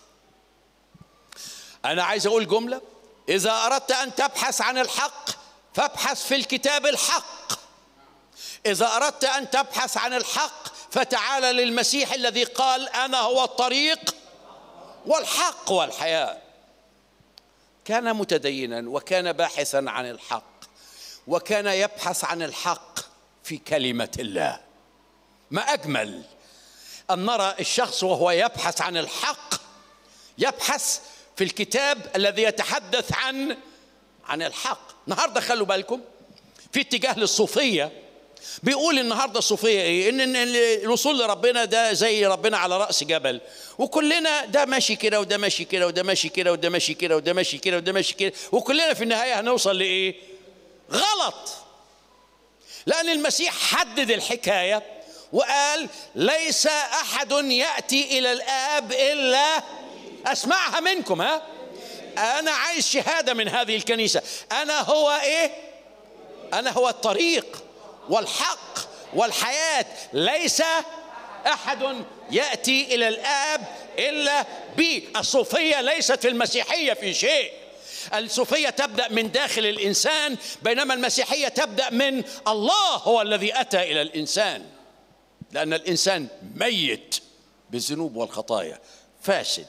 F: أنا عايز أقول جملة إذا أردت أن تبحث عن الحق فابحث في الكتاب الحق إذا أردت أن تبحث عن الحق فتعال للمسيح الذي قال أنا هو الطريق والحق والحياة كان متدينا وكان باحثا عن الحق وكان يبحث عن الحق في كلمة الله ما أجمل أن نرى الشخص وهو يبحث عن الحق يبحث في الكتاب الذي يتحدث عن عن الحق النهارده خلوا بالكم في اتجاه للصوفيه بيقول النهارده الصوفيه ايه ان إن الوصول لربنا ده زي ربنا على راس جبل وكلنا ده ماشي كده وده ماشي كده وده ماشي كده وده ماشي كده وده ماشي كده وده ماشي كده وكلنا في النهايه هنوصل لايه غلط لان المسيح حدد الحكايه وقال ليس احد ياتي الى الاب الا اسمعها منكم ها انا عايز شهاده من هذه الكنيسه انا هو ايه انا هو الطريق والحق والحياه ليس احد ياتي الى الاب الا بي الصوفيه ليست في المسيحيه في شيء الصوفيه تبدا من داخل الانسان بينما المسيحيه تبدا من الله هو الذي اتى الى الانسان لان الانسان ميت بالذنوب والخطايا فاسد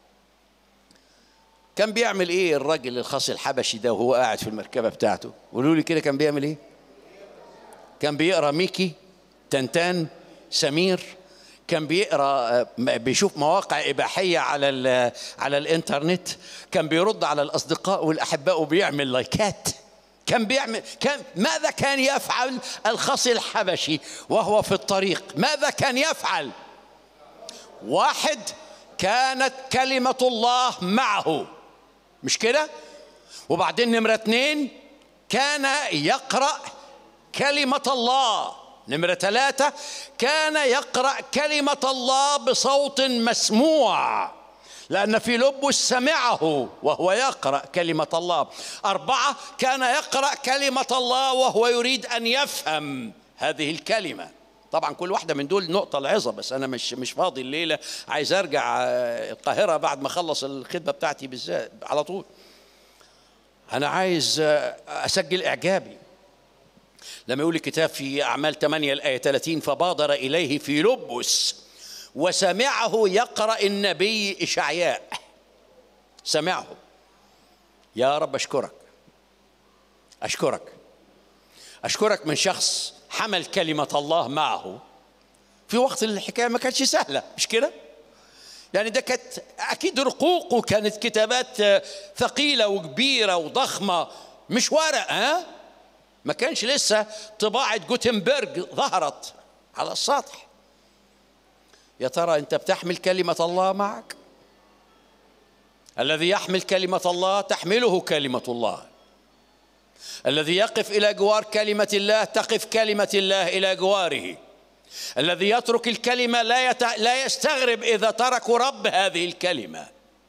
F: كان بيعمل ايه الراجل الخاص الحبشي ده وهو قاعد في المركبه بتاعته قولوا لي كده كان بيعمل ايه كان بيقرا ميكي تنتان سمير كان بيقرا آه، بيشوف مواقع اباحيه على ال- على الانترنت كان بيرد على الاصدقاء والاحباء وبيعمل لايكات كان بيعمل كان ماذا كان يفعل الخصي الحبشي وهو في الطريق ماذا كان يفعل واحد كانت كلمة الله معه مش كده وبعدين نمرة اتنين كان يقرأ كلمة الله نمرة ثلاثة كان يقرأ كلمة الله بصوت مسموع لأن في لبس سمعه وهو يقرأ كلمة الله أربعة كان يقرأ كلمة الله وهو يريد أن يفهم هذه الكلمة طبعا كل واحدة من دول نقطة العظة بس أنا مش مش فاضي الليلة عايز أرجع آه، القاهرة بعد ما أخلص الخدمة بتاعتي بالذات على طول أنا عايز آه، أسجل إعجابي لما يقول الكتاب في أعمال 8 الآية 30 فبادر إليه في لبس وسمعه يقرأ النبي إشعياء سمعه يا رب أشكرك أشكرك أشكرك من شخص حمل كلمة الله معه في وقت الحكاية ما كانتش سهلة مش كده؟ يعني ده كانت أكيد رقوق وكانت كتابات آه، ثقيلة وكبيرة وضخمة مش ورق ها؟ ما كانش لسه طباعة جوتنبرج ظهرت على السطح يا ترى أنت بتحمل كلمة الله معك؟ الذي يحمل كلمة الله تحمله كلمة الله الذي يقف إلى جوار كلمة الله تقف كلمة الله إلى جواره الذي يترك الكلمة لا يت... لا يستغرب إذا تركوا رب هذه الكلمة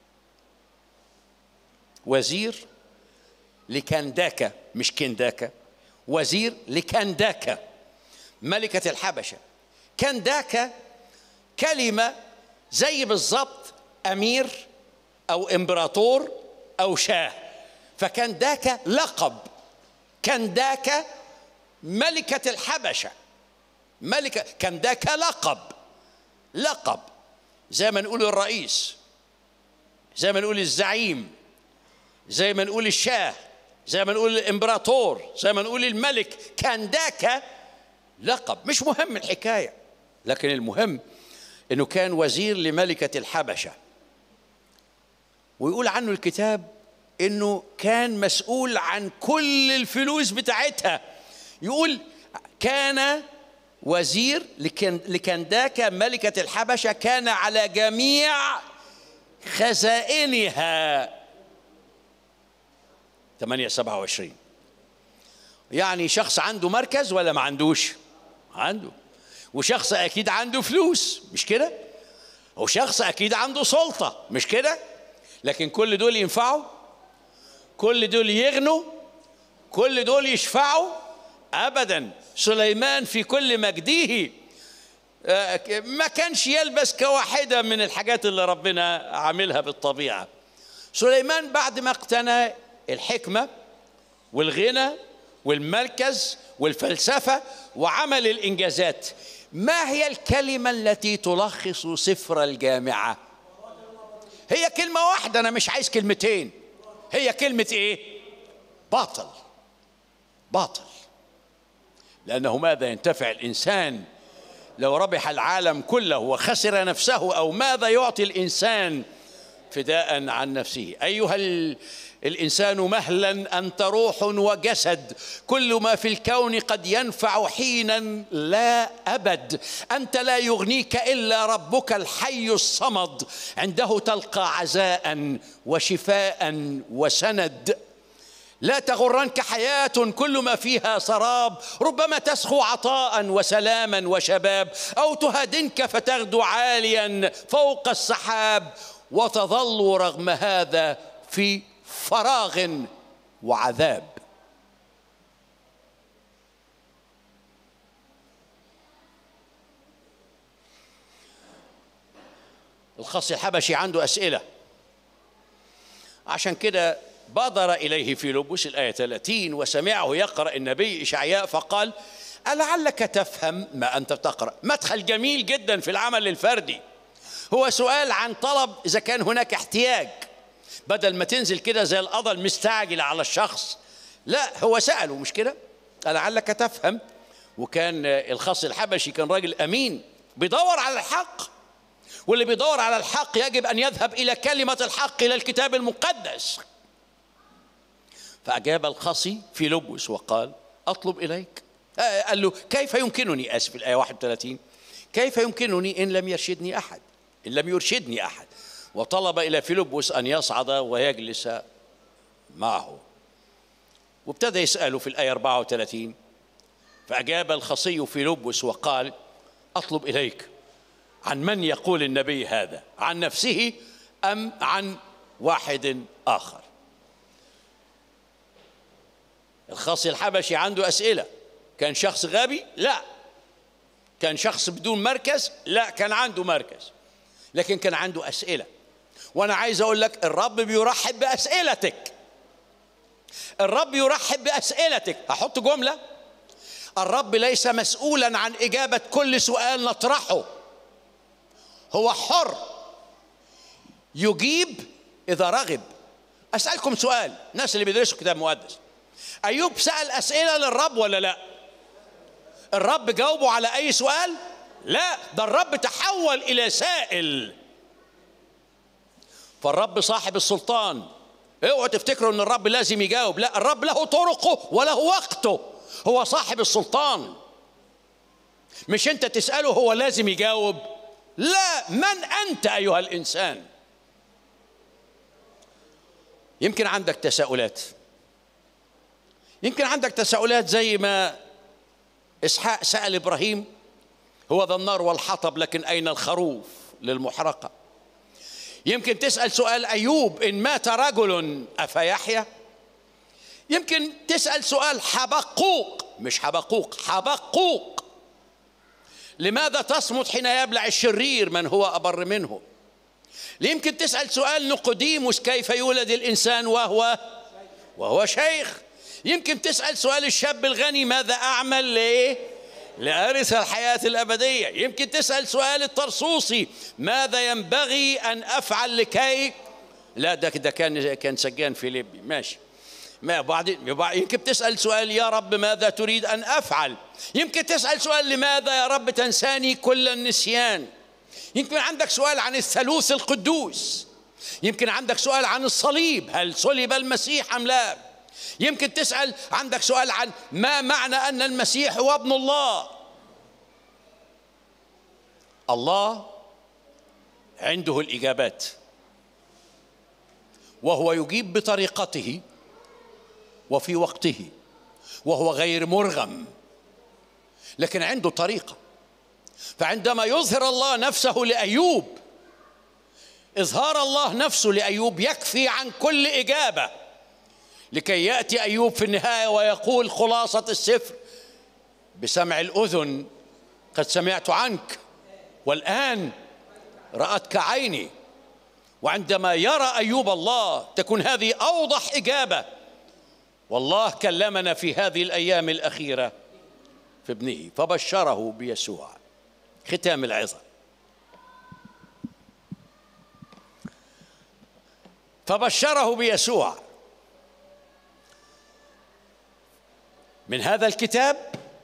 F: وزير لكنداكا مش كنداكا وزير لكنداكا ملكة الحبشة كنداكا كلمة زي بالظبط أمير أو إمبراطور أو شاه فكنداكا لقب كنداكا ملكة الحبشة ملكة كنداكا لقب لقب زي ما نقول الرئيس زي ما نقول الزعيم زي ما نقول الشاه زي ما نقول الامبراطور زي ما نقول الملك كنداكا لقب مش مهم الحكايه لكن المهم انه كان وزير لملكه الحبشه ويقول عنه الكتاب انه كان مسؤول عن كل الفلوس بتاعتها يقول كان وزير لكن لكنداكا ملكة الحبشة كان على جميع خزائنها 8 27 يعني شخص عنده مركز ولا ما عندوش عنده وشخص اكيد عنده فلوس مش كده وشخص اكيد عنده سلطة مش كده لكن كل دول ينفعوا كل دول يغنوا كل دول يشفعوا ابدا سليمان في كل مجده آه، ما كانش يلبس كواحده من الحاجات اللي ربنا عاملها بالطبيعه سليمان بعد ما اقتنى الحكمه والغنى والمركز والفلسفه وعمل الانجازات ما هي الكلمه التي تلخص سفر الجامعه هي كلمه واحده انا مش عايز كلمتين هي كلمه ايه باطل باطل لأنه ماذا ينتفع الإنسان لو ربح العالم كله وخسر نفسه أو ماذا يعطي الإنسان فداء عن نفسه أيها ال- الإنسان مهلا أنت روح وجسد كل ما في الكون قد ينفع حينا لا أبد أنت لا يغنيك إلا ربك الحي الصمد عنده تلقى عزاء وشفاء وسند لا تغرنك حياة كل ما فيها سراب ربما تسخو عطاء وسلاما وشباب أو تهادنك فتغدو عاليا فوق السحاب وتظل رغم هذا في فراغ وعذاب الخص الحبشي عنده أسئلة عشان كده بادر إليه في لبس الآية 30 وسمعه يقرأ النبي إشعياء فقال ألعلك تفهم ما أنت تقرأ مدخل جميل جدا في العمل الفردي هو سؤال عن طلب إذا كان هناك احتياج بدل ما تنزل كده زي القضا المستعجل على الشخص لا هو سأله مش كده لعلك تفهم وكان الخاص الحبشي كان راجل أمين بيدور على الحق واللي بيدور على الحق يجب ان يذهب الى كلمه الحق الى الكتاب المقدس فاجاب الخصي في لبس وقال اطلب اليك آه، قال له كيف يمكنني اسف الايه 31 كيف يمكنني ان لم يرشدني احد ان لم يرشدني احد وطلب الى فيلبس ان يصعد ويجلس معه وابتدى يساله في الايه 34 فاجاب الخصي فيلبس وقال اطلب اليك عن من يقول النبي هذا عن نفسه ام عن واحد اخر الخصي الحبشي عنده اسئله كان شخص غبي لا كان شخص بدون مركز لا كان عنده مركز لكن كان عنده اسئله وانا عايز اقول لك الرب بيرحب باسئلتك الرب يرحب باسئلتك احط جمله الرب ليس مسؤولا عن اجابه كل سؤال نطرحه هو حر يجيب اذا رغب اسالكم سؤال الناس اللي بيدرسوا كتاب مقدس ايوب سال اسئله للرب ولا لا الرب جاوبه على اي سؤال لا ده الرب تحول الى سائل فالرب صاحب السلطان اوعوا تفتكروا ان الرب لازم يجاوب لا الرب له طرقه وله وقته هو صاحب السلطان مش انت تساله هو لازم يجاوب لا من انت ايها الانسان يمكن عندك تساؤلات يمكن عندك تساؤلات زي ما اسحاق سال ابراهيم هو ذا النار والحطب لكن اين الخروف للمحرقه يمكن تسال سؤال ايوب ان مات رجل افيحيا يمكن تسال سؤال حبقوق مش حبقوق حبقوق لماذا تصمت حين يبلع الشرير من هو ابر منه يمكن تسال سؤال نقديموس كيف يولد الانسان وهو وهو شيخ يمكن تسال سؤال الشاب الغني ماذا اعمل ليه لأرث الحياة الأبدية يمكن تسأل سؤال الطرسوسي ماذا ينبغي أن أفعل لكي لا ده ده كان كان سجان فيليبي ماشي ما بعدين يمكن تسأل سؤال يا رب ماذا تريد أن أفعل يمكن تسأل سؤال لماذا يا رب تنساني كل النسيان يمكن عندك سؤال عن الثالوث القدوس يمكن عندك سؤال عن الصليب هل صلب المسيح أم لا يمكن تسأل عندك سؤال عن ما معنى أن المسيح هو ابن الله الله عنده الإجابات وهو يجيب بطريقته وفي وقته وهو غير مرغم لكن عنده طريقة فعندما يظهر الله نفسه لأيوب إظهار الله نفسه لأيوب يكفي عن كل إجابة لكي ياتي ايوب في النهايه ويقول خلاصه السفر بسمع الاذن قد سمعت عنك والان راتك عيني وعندما يرى ايوب الله تكون هذه اوضح اجابه والله كلمنا في هذه الايام الاخيره في ابنه فبشره بيسوع ختام العظه فبشره بيسوع من هذا الكتاب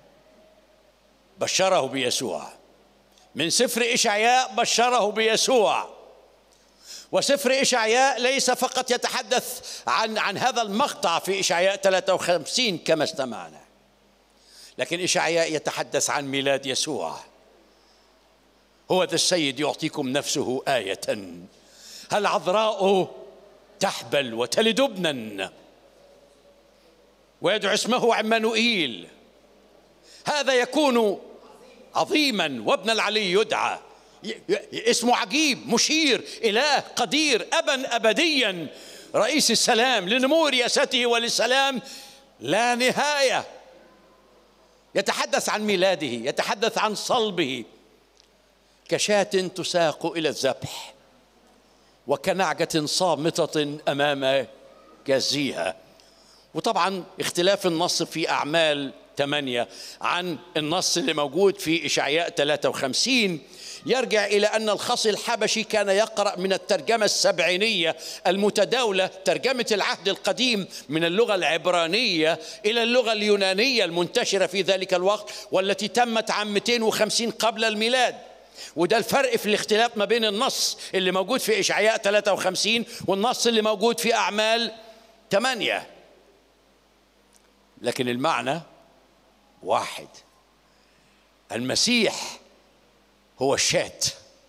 F: بشره بيسوع من سفر إشعياء بشره بيسوع وسفر إشعياء ليس فقط يتحدث عن عن هذا المقطع في إشعياء 53 كما استمعنا لكن إشعياء يتحدث عن ميلاد يسوع هو ذا السيد يعطيكم نفسه آية هل عذراء تحبل وتلد ابنا ويدعو اسمه عمانوئيل هذا يكون عظيما وابن العلي يدعى اسمه عجيب مشير اله قدير ابا ابديا رئيس السلام لنمو رياسته وللسلام لا نهايه يتحدث عن ميلاده يتحدث عن صلبه كشاة تساق الى الذبح وكنعجة صامتة امام جزيها وطبعا اختلاف النص في أعمال ثمانية عن النص اللي موجود في إشعياء 53 يرجع إلى أن الخصي الحبشي كان يقرأ من الترجمة السبعينية المتداولة ترجمة العهد القديم من اللغة العبرانية إلى اللغة اليونانية المنتشرة في ذلك الوقت والتي تمت عام 250 قبل الميلاد وده الفرق في الاختلاف ما بين النص اللي موجود في إشعياء 53 والنص اللي موجود في أعمال 8 لكن المعنى واحد المسيح هو الشات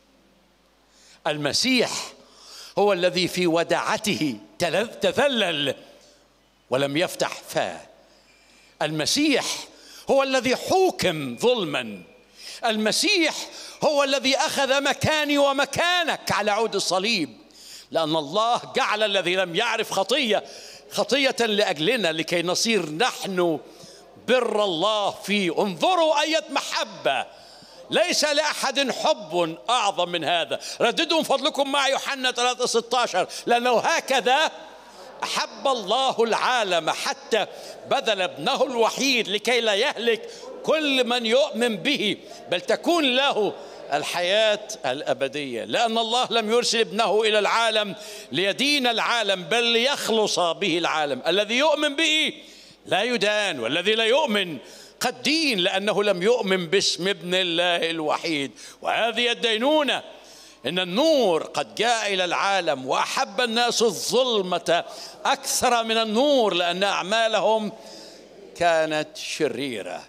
F: المسيح هو الذي في ودعته تل- تذلل ولم يفتح فاه المسيح هو الذي حوكم ظلما المسيح هو الذي اخذ مكاني ومكانك على عود الصليب لان الله جعل الذي لم يعرف خطيه خطيه لاجلنا لكي نصير نحن بر الله فيه انظروا اية محبه ليس لاحد حب اعظم من هذا رددوا من فضلكم مع يوحنا 3 16 لانه هكذا احب الله العالم حتى بذل ابنه الوحيد لكي لا يهلك كل من يؤمن به بل تكون له الحياه الابديه لان الله لم يرسل ابنه الى العالم ليدين العالم بل ليخلص به العالم الذي يؤمن به لا يدان والذي لا يؤمن قد دين لانه لم يؤمن باسم ابن الله الوحيد وهذه الدينونه ان النور قد جاء الى العالم واحب الناس الظلمه اكثر من النور لان اعمالهم كانت شريره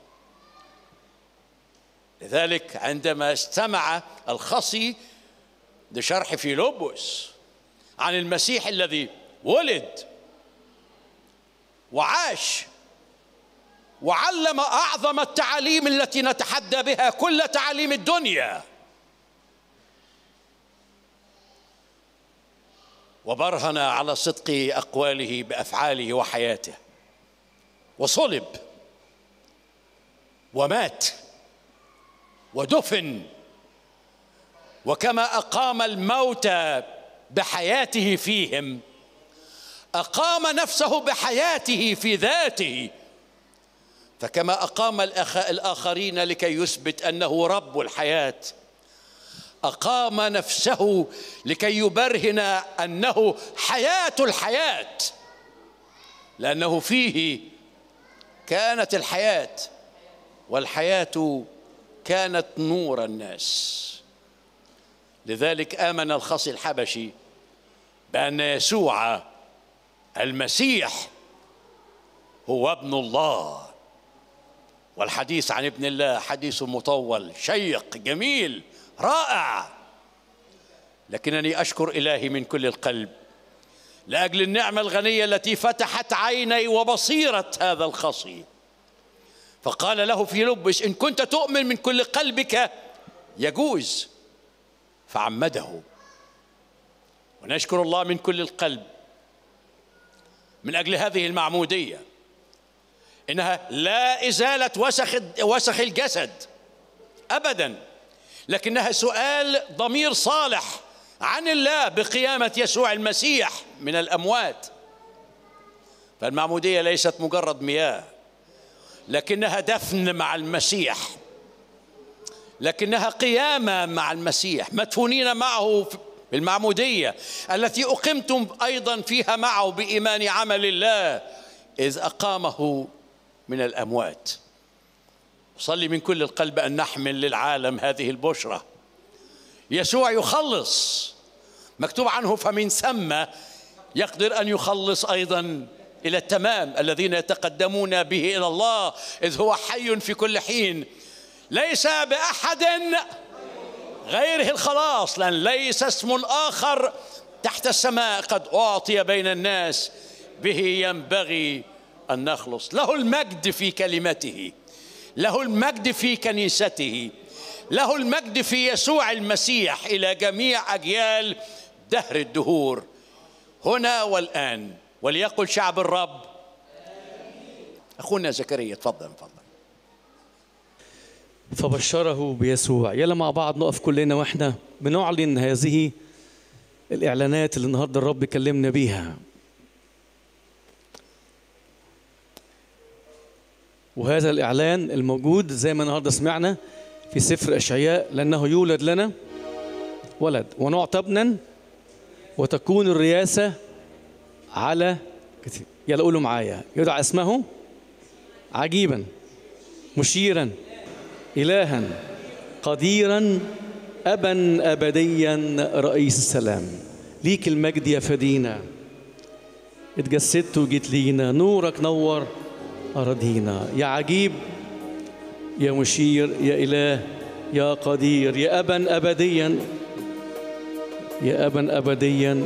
F: لذلك عندما استمع الخصي لشرح فيلبس عن المسيح الذي ولد وعاش وعلم اعظم التعاليم التي نتحدى بها كل تعاليم الدنيا وبرهن على صدق اقواله بافعاله وحياته وصلب ومات ودفن وكما اقام الموتى بحياته فيهم اقام نفسه بحياته في ذاته فكما اقام الأخ- الاخرين لكي يثبت انه رب الحياه اقام نفسه لكي يبرهن انه حياه الحياه لانه فيه كانت الحياه والحياه كانت نور الناس لذلك امن الخصي الحبشي بان يسوع المسيح هو ابن الله والحديث عن ابن الله حديث مطول شيق جميل رائع لكنني اشكر الهي من كل القلب لاجل النعمه الغنيه التي فتحت عيني وبصيره هذا الخصي فقال له في لبس ان كنت تؤمن من كل قلبك يجوز فعمده ونشكر الله من كل القلب من اجل هذه المعموديه انها لا ازاله وسخ وسخ الجسد ابدا لكنها سؤال ضمير صالح عن الله بقيامه يسوع المسيح من الاموات فالمعموديه ليست مجرد مياه لكنها دفن مع المسيح لكنها قيامه مع المسيح مدفونين معه في المعموديه التي اقمتم ايضا فيها معه بايمان عمل الله اذ اقامه من الاموات صلي من كل القلب ان نحمل للعالم هذه البشرى يسوع يخلص مكتوب عنه فمن ثم يقدر ان يخلص ايضا الى التمام الذين يتقدمون به الى الله اذ هو حي في كل حين ليس باحد غيره الخلاص لان ليس اسم اخر تحت السماء قد اعطي بين الناس به ينبغي ان نخلص له المجد في كلمته له المجد في كنيسته له المجد في يسوع المسيح الى جميع اجيال دهر الدهور هنا والان وليقل شعب الرب اخونا زكريا تفضل تفضل
B: فبشره بيسوع يلا مع بعض نقف كلنا واحنا بنعلن هذه الاعلانات اللي النهارده الرب كلمنا بيها وهذا الاعلان الموجود زي ما النهارده سمعنا في سفر اشعياء لانه يولد لنا ولد ونعطى ابنا وتكون الرياسه على كتير يلا قولوا معايا يدعى اسمه عجيبا مشيرا إلها قديرا
D: أبا أبديا رئيس السلام ليك المجد يا فدينا اتجسدت وجيت لينا نورك نور أراضينا يا عجيب يا مشير يا إله يا قدير يا أبا أبديا يا أبا أبديا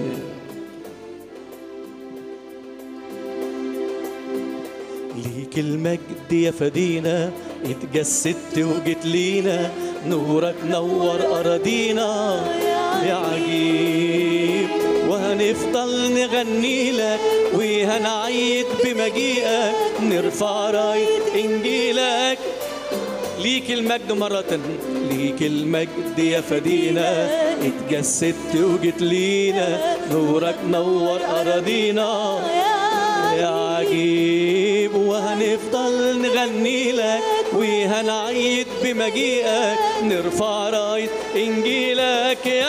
D: ليك المجد يا فدينا اتجسدت وجيت لينا نورك نور أراضينا يا عجيب وهنفضل نغني لك وهنعيد بمجيئك نرفع راية إنجيلك ليك المجد مرة ليك المجد يا فدينا اتجسدت وجيت لينا نورك نور أراضينا يا عجيب وهنفضل نغني لك وهنعيد بمجيئك نرفع راية إنجيلك يا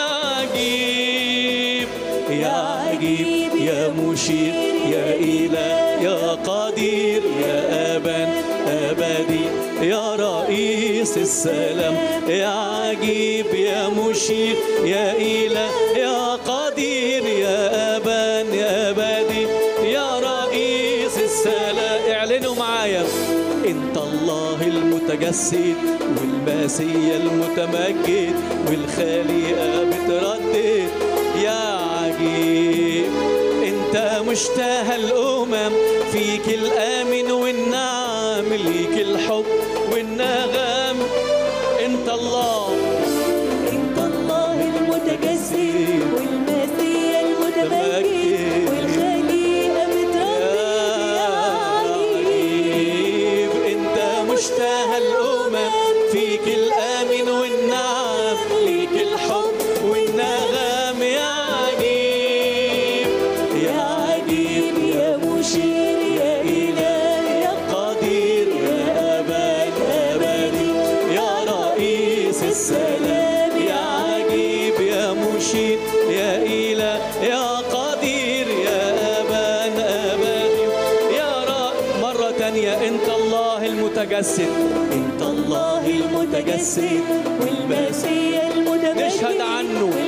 D: عجيب يا عجيب يا مشير يا إله يا قدير يا أبا أبدي يا رئيس السلام يا عجيب يا مشير يا إله يا قدير يا أبا يا أبدي يا رئيس السلام اعلنوا معايا انت الله المتجسد والمسيا المتمجد والخليقه بتردد يا عجيب انت مشتهى الامم فيك الامن والنعم ليك الحب والنغم انت الله
C: انت الله المتجسد والمسيح المتمجد والخليقه بتردد يا عجيب
D: انت مشتهى الامم فيك الامن والنعم ليك الحب والنغم يا عجيب يا عجيب يا مشير يا اله يا قدير يا ابا الابدي يا رئيس السلام يا عجيب يا مشير يا اله يا قدير يا ابا الابدي يا رب مرة تانية انت الله المتجسد انت الله المتجسد
C: والمسيح المتمجد
D: نشهد عنه